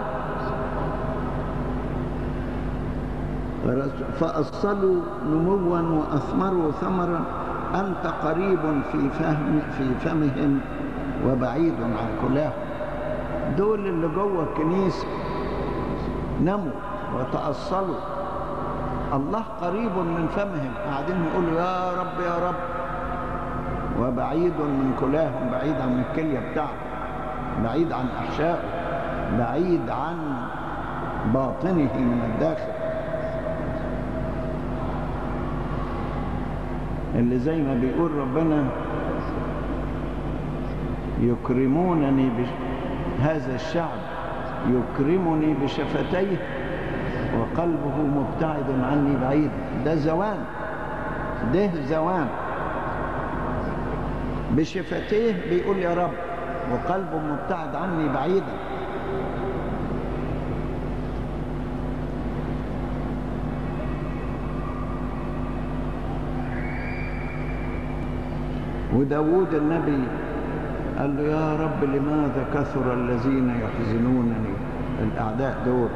غرست فأصلوا نموا وأثمروا ثمرا أنت قريب في فهم في فمهم وبعيد عن كلاهم دول اللي جوه الكنيسة نموا وتأصلوا الله قريب من فمهم قاعدين يقولوا يا رب يا رب وبعيد من كلاهم بعيد عن الكلية بتاعته بعيد عن أحشائه بعيد عن باطنه من الداخل اللي زي ما بيقول ربنا يكرمونني بش... هذا الشعب يكرمني بشفتيه وقلبه مبتعد عني بعيد ده زوان ده زوان بشفتيه بيقول يا رب وقلبه مبتعد عني بعيدا وداود النبي قال له يا رب لماذا كثر الذين يحزنونني الأعداء دول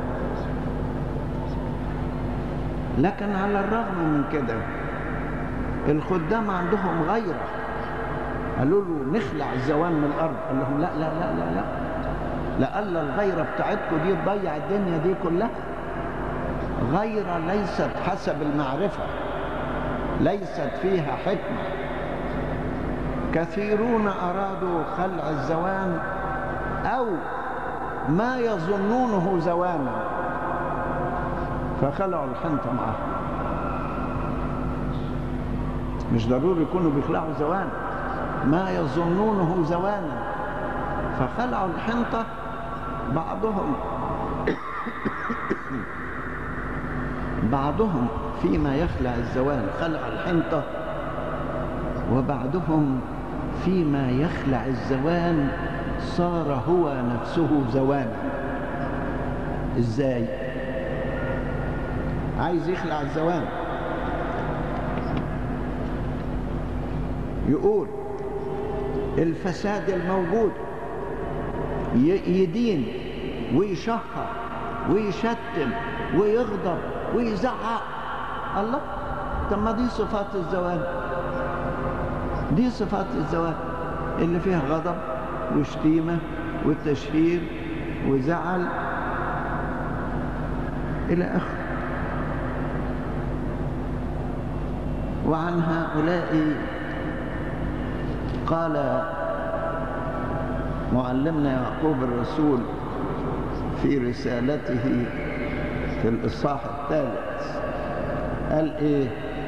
لكن على الرغم من كده الخدام عندهم غيرة قالوا له نخلع الزوان من الأرض قال لهم لا لا لا لا لا لألا الغيرة بتاعتكم دي تضيع الدنيا دي كلها غيرة ليست حسب المعرفة ليست فيها حكمة كثيرون أرادوا خلع الزوان أو ما يظنونه زوانا فخلعوا الحنطة معه مش ضروري يكونوا بيخلعوا زوان ما يظنونه زوانا فخلعوا الحنطة بعضهم بعضهم فيما يخلع الزوان خلع الحنطة وبعضهم فيما يخلع الزوان صار هو نفسه زوانا ازاي عايز يخلع الزوان يقول الفساد الموجود يدين ويشهر ويشتم ويغضب ويزعق الله طب ما دي صفات الزوان دي صفات الزواج اللي فيها غضب وشتيمة وتشهير وزعل إلى آخره وعن هؤلاء قال معلمنا يعقوب الرسول في رسالته في الإصحاح الثالث قال إيه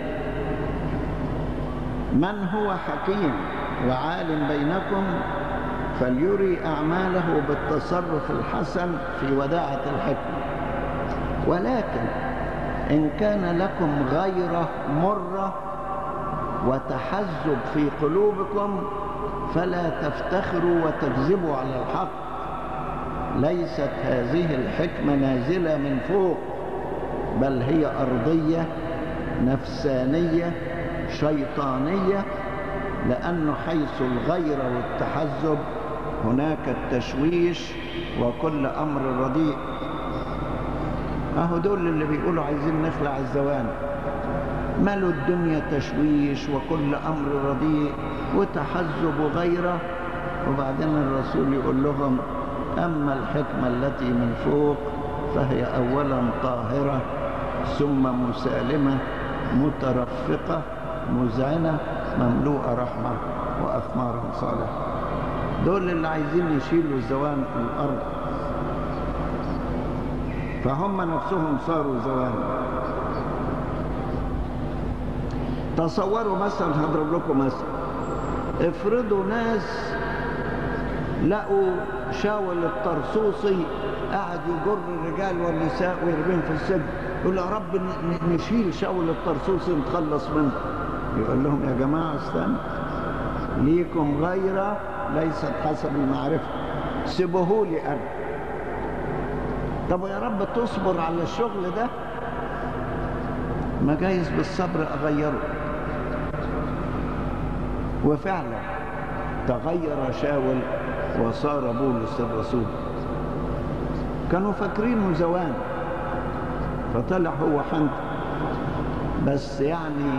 من هو حكيم وعالم بينكم فليري أعماله بالتصرف الحسن في وداعة الحكمة ولكن إن كان لكم غيرة مرة وتحزب في قلوبكم فلا تفتخروا وتكذبوا على الحق ليست هذه الحكمة نازلة من فوق بل هي أرضية نفسانية شيطانية لأنه حيث الغيرة والتحزب هناك التشويش وكل أمر رديء أهو دول اللي بيقولوا عايزين نخلع الزوان مالوا الدنيا تشويش وكل أمر رديء وتحزب وغيره وبعدين الرسول يقول لهم أما الحكمة التي من فوق فهي أولا طاهرة ثم مسالمة مترفقة مذعنة مملوءة رحمة وأثمارا صالحة دول اللي عايزين يشيلوا الزوان من الأرض فهم نفسهم صاروا زوان تصوروا مثلا هضرب لكم مثلا افرضوا ناس لقوا شاول الطرسوسي قاعد يجر الرجال والنساء ويرميهم في السجن يقول يا رب نشيل شاول الطرسوسي نتخلص منه يقول لهم يا جماعة استنى ليكم غيرة ليست حسب المعرفة سيبوه لي أنا طب يا رب تصبر على الشغل ده ما جايز بالصبر أغيره وفعلا تغير شاول وصار بولس الرسول كانوا فاكرينه زوان فطلع هو حنت بس يعني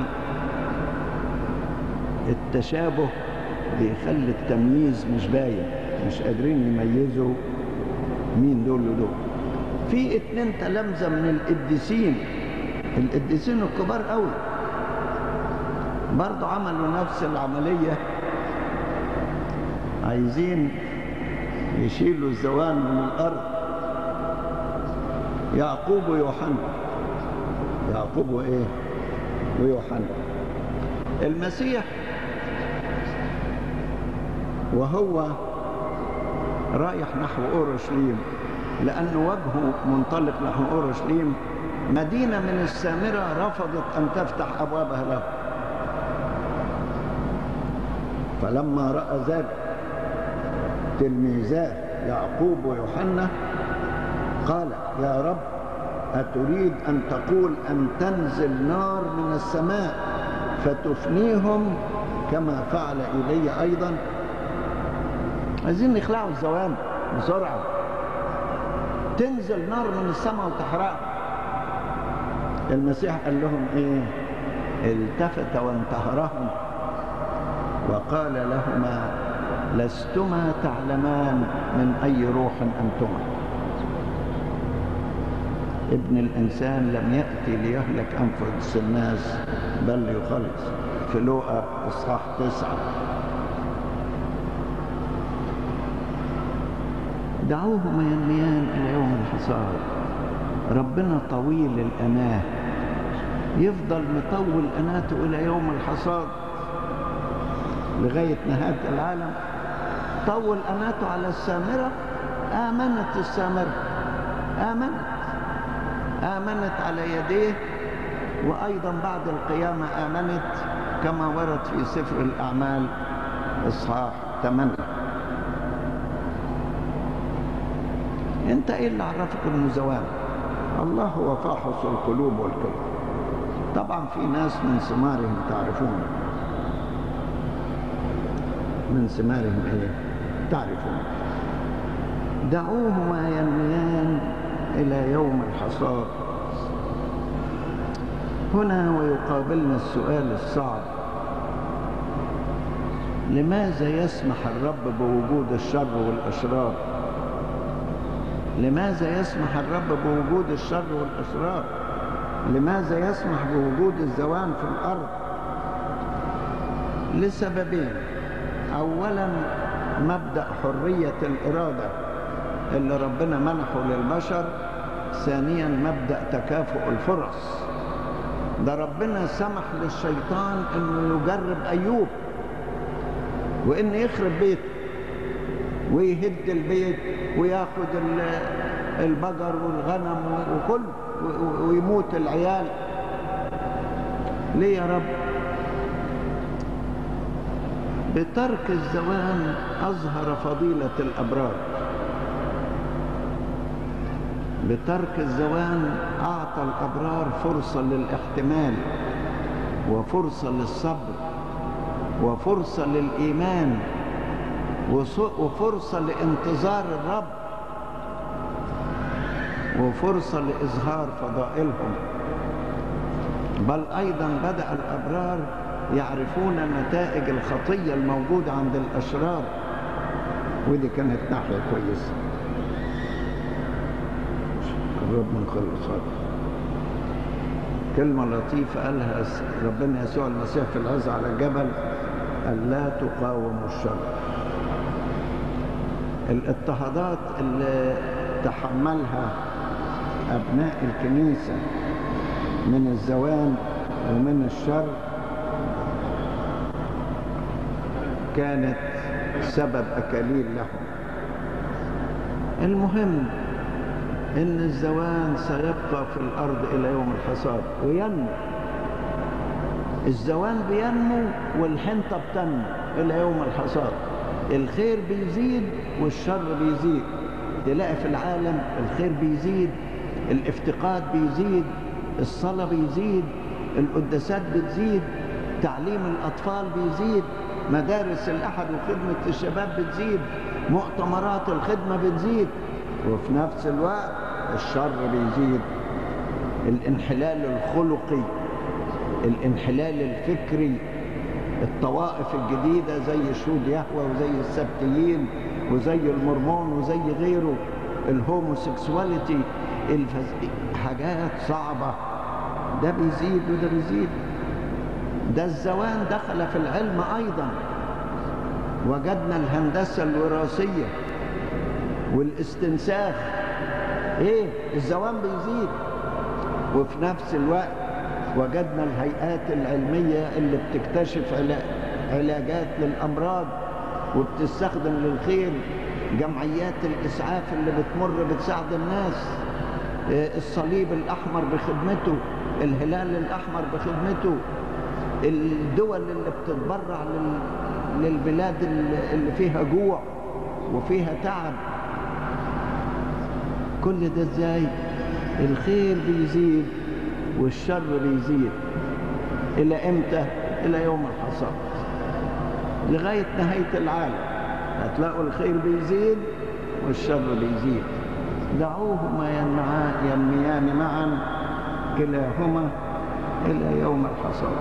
التشابه بيخلي التمييز مش باين مش قادرين يميزوا مين دول ودول في اتنين تلامذة من القديسين القديسين الكبار قوي برضه عملوا نفس العملية عايزين يشيلوا الزوان من الأرض يعقوب ويوحنا يعقوب وإيه ويوحنا المسيح وهو رايح نحو أورشليم لأن وجهه منطلق نحو أورشليم مدينة من السامرة رفضت أن تفتح أبوابها له فلما رأى ذلك تلميذاه يعقوب ويوحنا قال يا رب أتريد أن تقول أن تنزل نار من السماء فتفنيهم كما فعل إلي أيضا عايزين يخلعوا الزوام بسرعة تنزل نار من السماء وتحرقهم المسيح قال لهم ايه التفت وانتهرهم وقال لهما لستما تعلمان من اي روح انتما ابن الانسان لم ياتي ليهلك انفس الناس بل ليخلص في لوقا اصحاح تسعه دعوهما ينميان الى يوم الحصاد ربنا طويل الاناه يفضل مطول اناته الى يوم الحصاد لغايه نهايه العالم طول اناته على السامره امنت السامره امنت امنت على يديه وايضا بعد القيامه امنت كما ورد في سفر الاعمال اصحاح 8 انت ايه اللي عرفك انه زوال الله هو فاحص القلوب والقلوب طبعا في ناس من ثمارهم تعرفون من ثمارهم ايه تعرفون دعوهما ينميان الى يوم الحصاد هنا ويقابلنا السؤال الصعب لماذا يسمح الرب بوجود الشر والاشرار لماذا يسمح الرب بوجود الشر والأشرار لماذا يسمح بوجود الزوان في الأرض لسببين أولا مبدأ حرية الإرادة اللي ربنا منحه للبشر ثانيا مبدأ تكافؤ الفرص ده ربنا سمح للشيطان انه يجرب ايوب وان يخرب بيته ويهد البيت وياخد البقر والغنم وكل ويموت العيال ليه يا رب بترك الزوان أظهر فضيلة الأبرار بترك الزوان أعطى الأبرار فرصة للاحتمال وفرصة للصبر وفرصة للإيمان وفرصة لانتظار الرب وفرصة لإظهار فضائلهم بل أيضا بدأ الأبرار يعرفون نتائج الخطية الموجودة عند الأشرار ودي كانت ناحية كويسة الرب من خلص كلمة لطيفة قالها ربنا يسوع المسيح في العز على الجبل قال لا تقاوموا الشر الاضطهادات اللي تحملها أبناء الكنيسة من الزوان ومن الشر كانت سبب أكاليل لهم المهم إن الزوان سيبقى في الأرض إلى يوم الحصاد وينمو الزوان بينمو والحنطة بتنمو إلى يوم الحصاد الخير بيزيد والشر بيزيد تلاقي في العالم الخير بيزيد الافتقاد بيزيد الصلاة بيزيد القداسات بتزيد تعليم الأطفال بيزيد مدارس الأحد وخدمة الشباب بتزيد مؤتمرات الخدمة بتزيد وفي نفس الوقت الشر بيزيد الانحلال الخلقي الانحلال الفكري الطوائف الجديدة زي شهود يهوى وزي السبتيين وزي المرمون وزي غيره الهوموسيكسواليتي الفز... حاجات صعبة ده بيزيد وده بيزيد ده الزوان دخل في العلم أيضا وجدنا الهندسة الوراثية والاستنساخ ايه الزوان بيزيد وفي نفس الوقت وجدنا الهيئات العلمية اللي بتكتشف علاجات للأمراض وبتستخدم للخير جمعيات الإسعاف اللي بتمر بتساعد الناس الصليب الأحمر بخدمته الهلال الأحمر بخدمته الدول اللي بتتبرع للبلاد اللي فيها جوع وفيها تعب كل ده ازاي الخير بيزيد والشر بيزيد الى امتى الى يوم الحصاد لغايه نهايه العالم هتلاقوا الخير بيزيد والشر بيزيد دعوهما ينميان معا كلاهما الى يوم الحصاد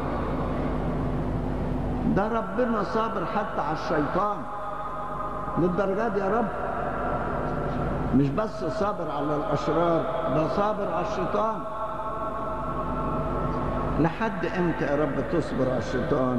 ده ربنا صابر حتى على الشيطان للدرجات يا رب مش بس صابر على الأشرار ده صابر على الشيطان لحد امتى يا رب تصبر على الشيطان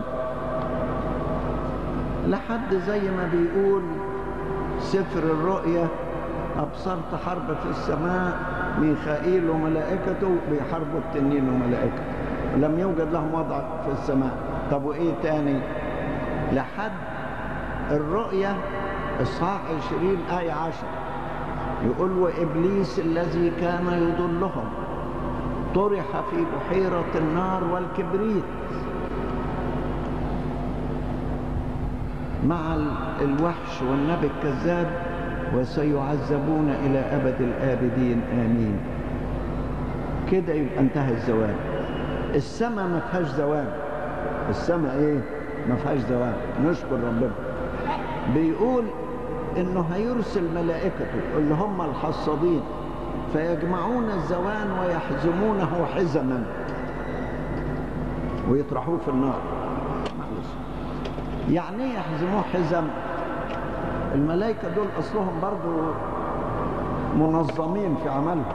لحد زي ما بيقول سفر الرؤيا أبصرت حرب في السماء ميخائيل وملائكته بيحاربوا التنين وملائكته لم يوجد لهم وضع في السماء طب وإيه تاني لحد الرؤيا إصحاح 20 آية 10 يقول وإبليس الذي كان يضلهم طرح في بحيرة النار والكبريت مع الوحش والنبي الكذاب وسيعذبون إلى أبد الآبدين آمين كده يبقى انتهى الزوال السماء ما فيهاش زوال السماء ايه ما فيهاش زوال نشكر ربنا بيقول انه هيرسل ملائكته اللي هم الحصادين فيجمعون الزوان ويحزمونه حزما ويطرحوه في النار معلش يعني ايه يحزموه حزم الملائكة دول اصلهم برضو منظمين في عملهم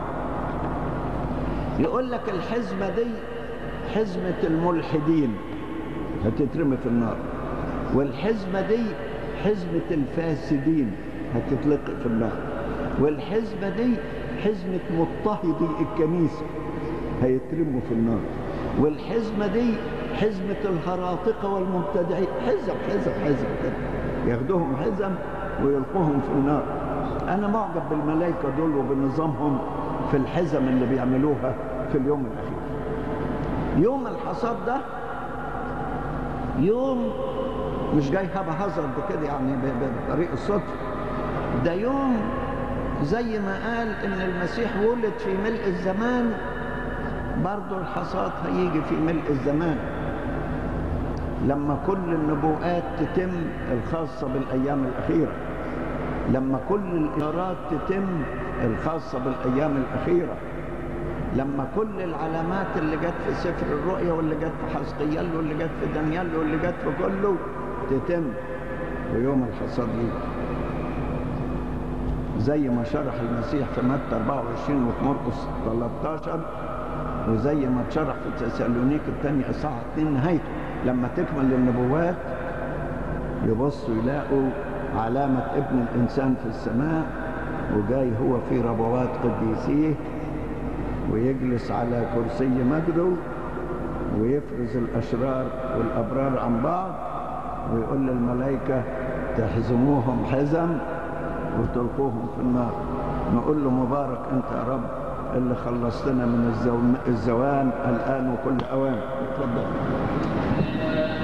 يقول لك الحزمة دي حزمة الملحدين هتترمي في النار والحزمة دي حزمة الفاسدين هتتلقي في النار والحزمة دي حزمة مضطهدي الكنيسة هيترموا في النار والحزمة دي حزمة الهراطقة والمبتدعين حزم حزم حزم كده ياخدوهم حزم ويلقوهم في النار أنا معجب بالملائكة دول وبنظامهم في الحزم اللي بيعملوها في اليوم الأخير يوم الحصاد ده يوم مش جاي هبا هزرد كده يعني بطريق الصدفة ده يوم زي ما قال ان المسيح ولد في ملء الزمان برضه الحصاد هيجي في ملء الزمان لما كل النبوءات تتم الخاصة بالأيام الأخيرة لما كل الإشارات تتم الخاصة بالأيام الأخيرة لما كل العلامات اللي جت في سفر الرؤيا واللي جت في حزقيال واللي جت في دانيال واللي جت في كله تتم ويوم الحصاد يجي زي ما شرح المسيح في متى 24 وفي مرقس 13 وزي ما اتشرح في تسالونيك الثانية اصحاح 2 نهايته لما تكمل النبوات يبصوا يلاقوا علامة ابن الإنسان في السماء وجاي هو في ربوات قديسيه ويجلس على كرسي مجده ويفرز الأشرار والأبرار عن بعض ويقول للملائكة تحزموهم حزم وتلقوهم في النار نقول له مبارك أنت يا رب اللي خلصتنا من الزوان الآن وكل أوان اتفضل